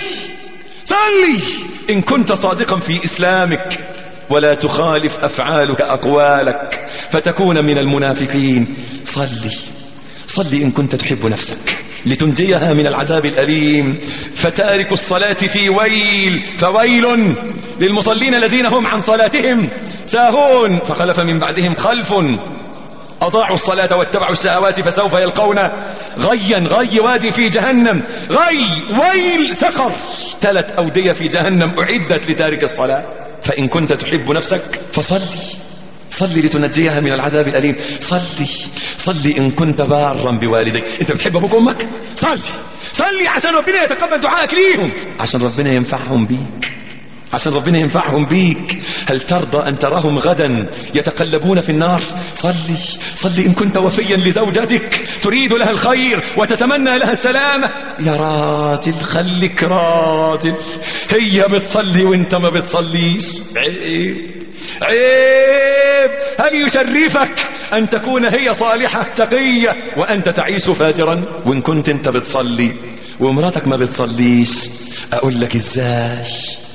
صلي إن كنت صادقا في إسلامك ولا تخالف أفعالك أقوالك فتكون من المنافقين صلي صلي إن كنت تحب نفسك لتنجيها من العذاب الأليم فتارك الصلاة في ويل فويل للمصلين الذين هم عن صلاتهم ساهون فخلف من بعدهم خلف أضاعوا الصلاة واتبعوا الشهوات فسوف يلقون غيا غي وادي في جهنم غي ويل سقر ثلاث أودية في جهنم أعدت لتارك الصلاة فإن كنت تحب نفسك فصلي صلي لتنجيها من العذاب الأليم صلي صلي إن كنت بارا بوالديك أنت بتحب أبوك وأمك صلي صلي عشان ربنا يتقبل دعائك ليهم عشان ربنا ينفعهم بيك عشان ربنا ينفعهم بيك هل ترضى أن تراهم غدا يتقلبون في النار صلي صلي إن كنت وفيا لزوجتك تريد لها الخير وتتمنى لها السلامة يا راجل خليك راجل هي بتصلي وانت ما بتصليش عيب عيب هل يشرفك أن تكون هي صالحة تقية وأنت تعيش فاجرا وإن كنت انت بتصلي ومراتك ما بتصليش أقول لك إزاي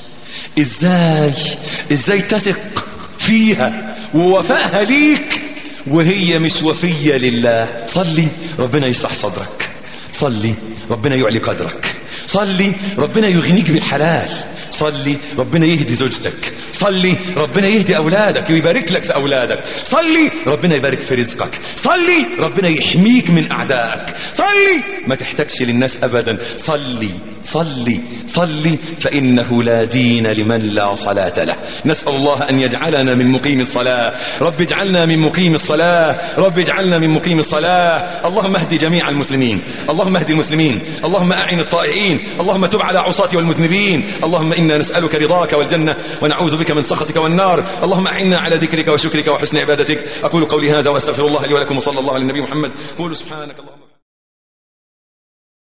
ازاي ازاي تثق فيها ووفائها ليك وهي مش وفية لله صلي ربنا يشرح صدرك صلي ربنا يعلي قدرك صلي ربنا يغنيك بالحلال صلي ربنا يهدي زوجتك صلي ربنا يهدي أولادك ويبارك لك في أولادك صلي ربنا يبارك في رزقك صلي ربنا يحميك من أعدائك صلي ما تحتاجش للناس أبدا صلي صلي صلي فإنه لا دين لمن لا صلاة له نسأل الله أن يجعلنا من مقيم الصلاة رب اجعلنا من مقيم الصلاة رب اجعلنا من مقيم الصلاة اللهم اهدي جميع المسلمين اللهم اهدي المسلمين اللهم أعن الطائعين اللهم تب على عصاة والمذنبين اللهم إنا نسألك رضاك والجنة ونعوذ بك من سخطك والنار اللهم أعنا على ذكرك وشكرك وحسن عبادتك أقول قولي هذا وأستغفر الله لي ولكم وصلى الله على النبي محمد قولوا سبحانك اللهم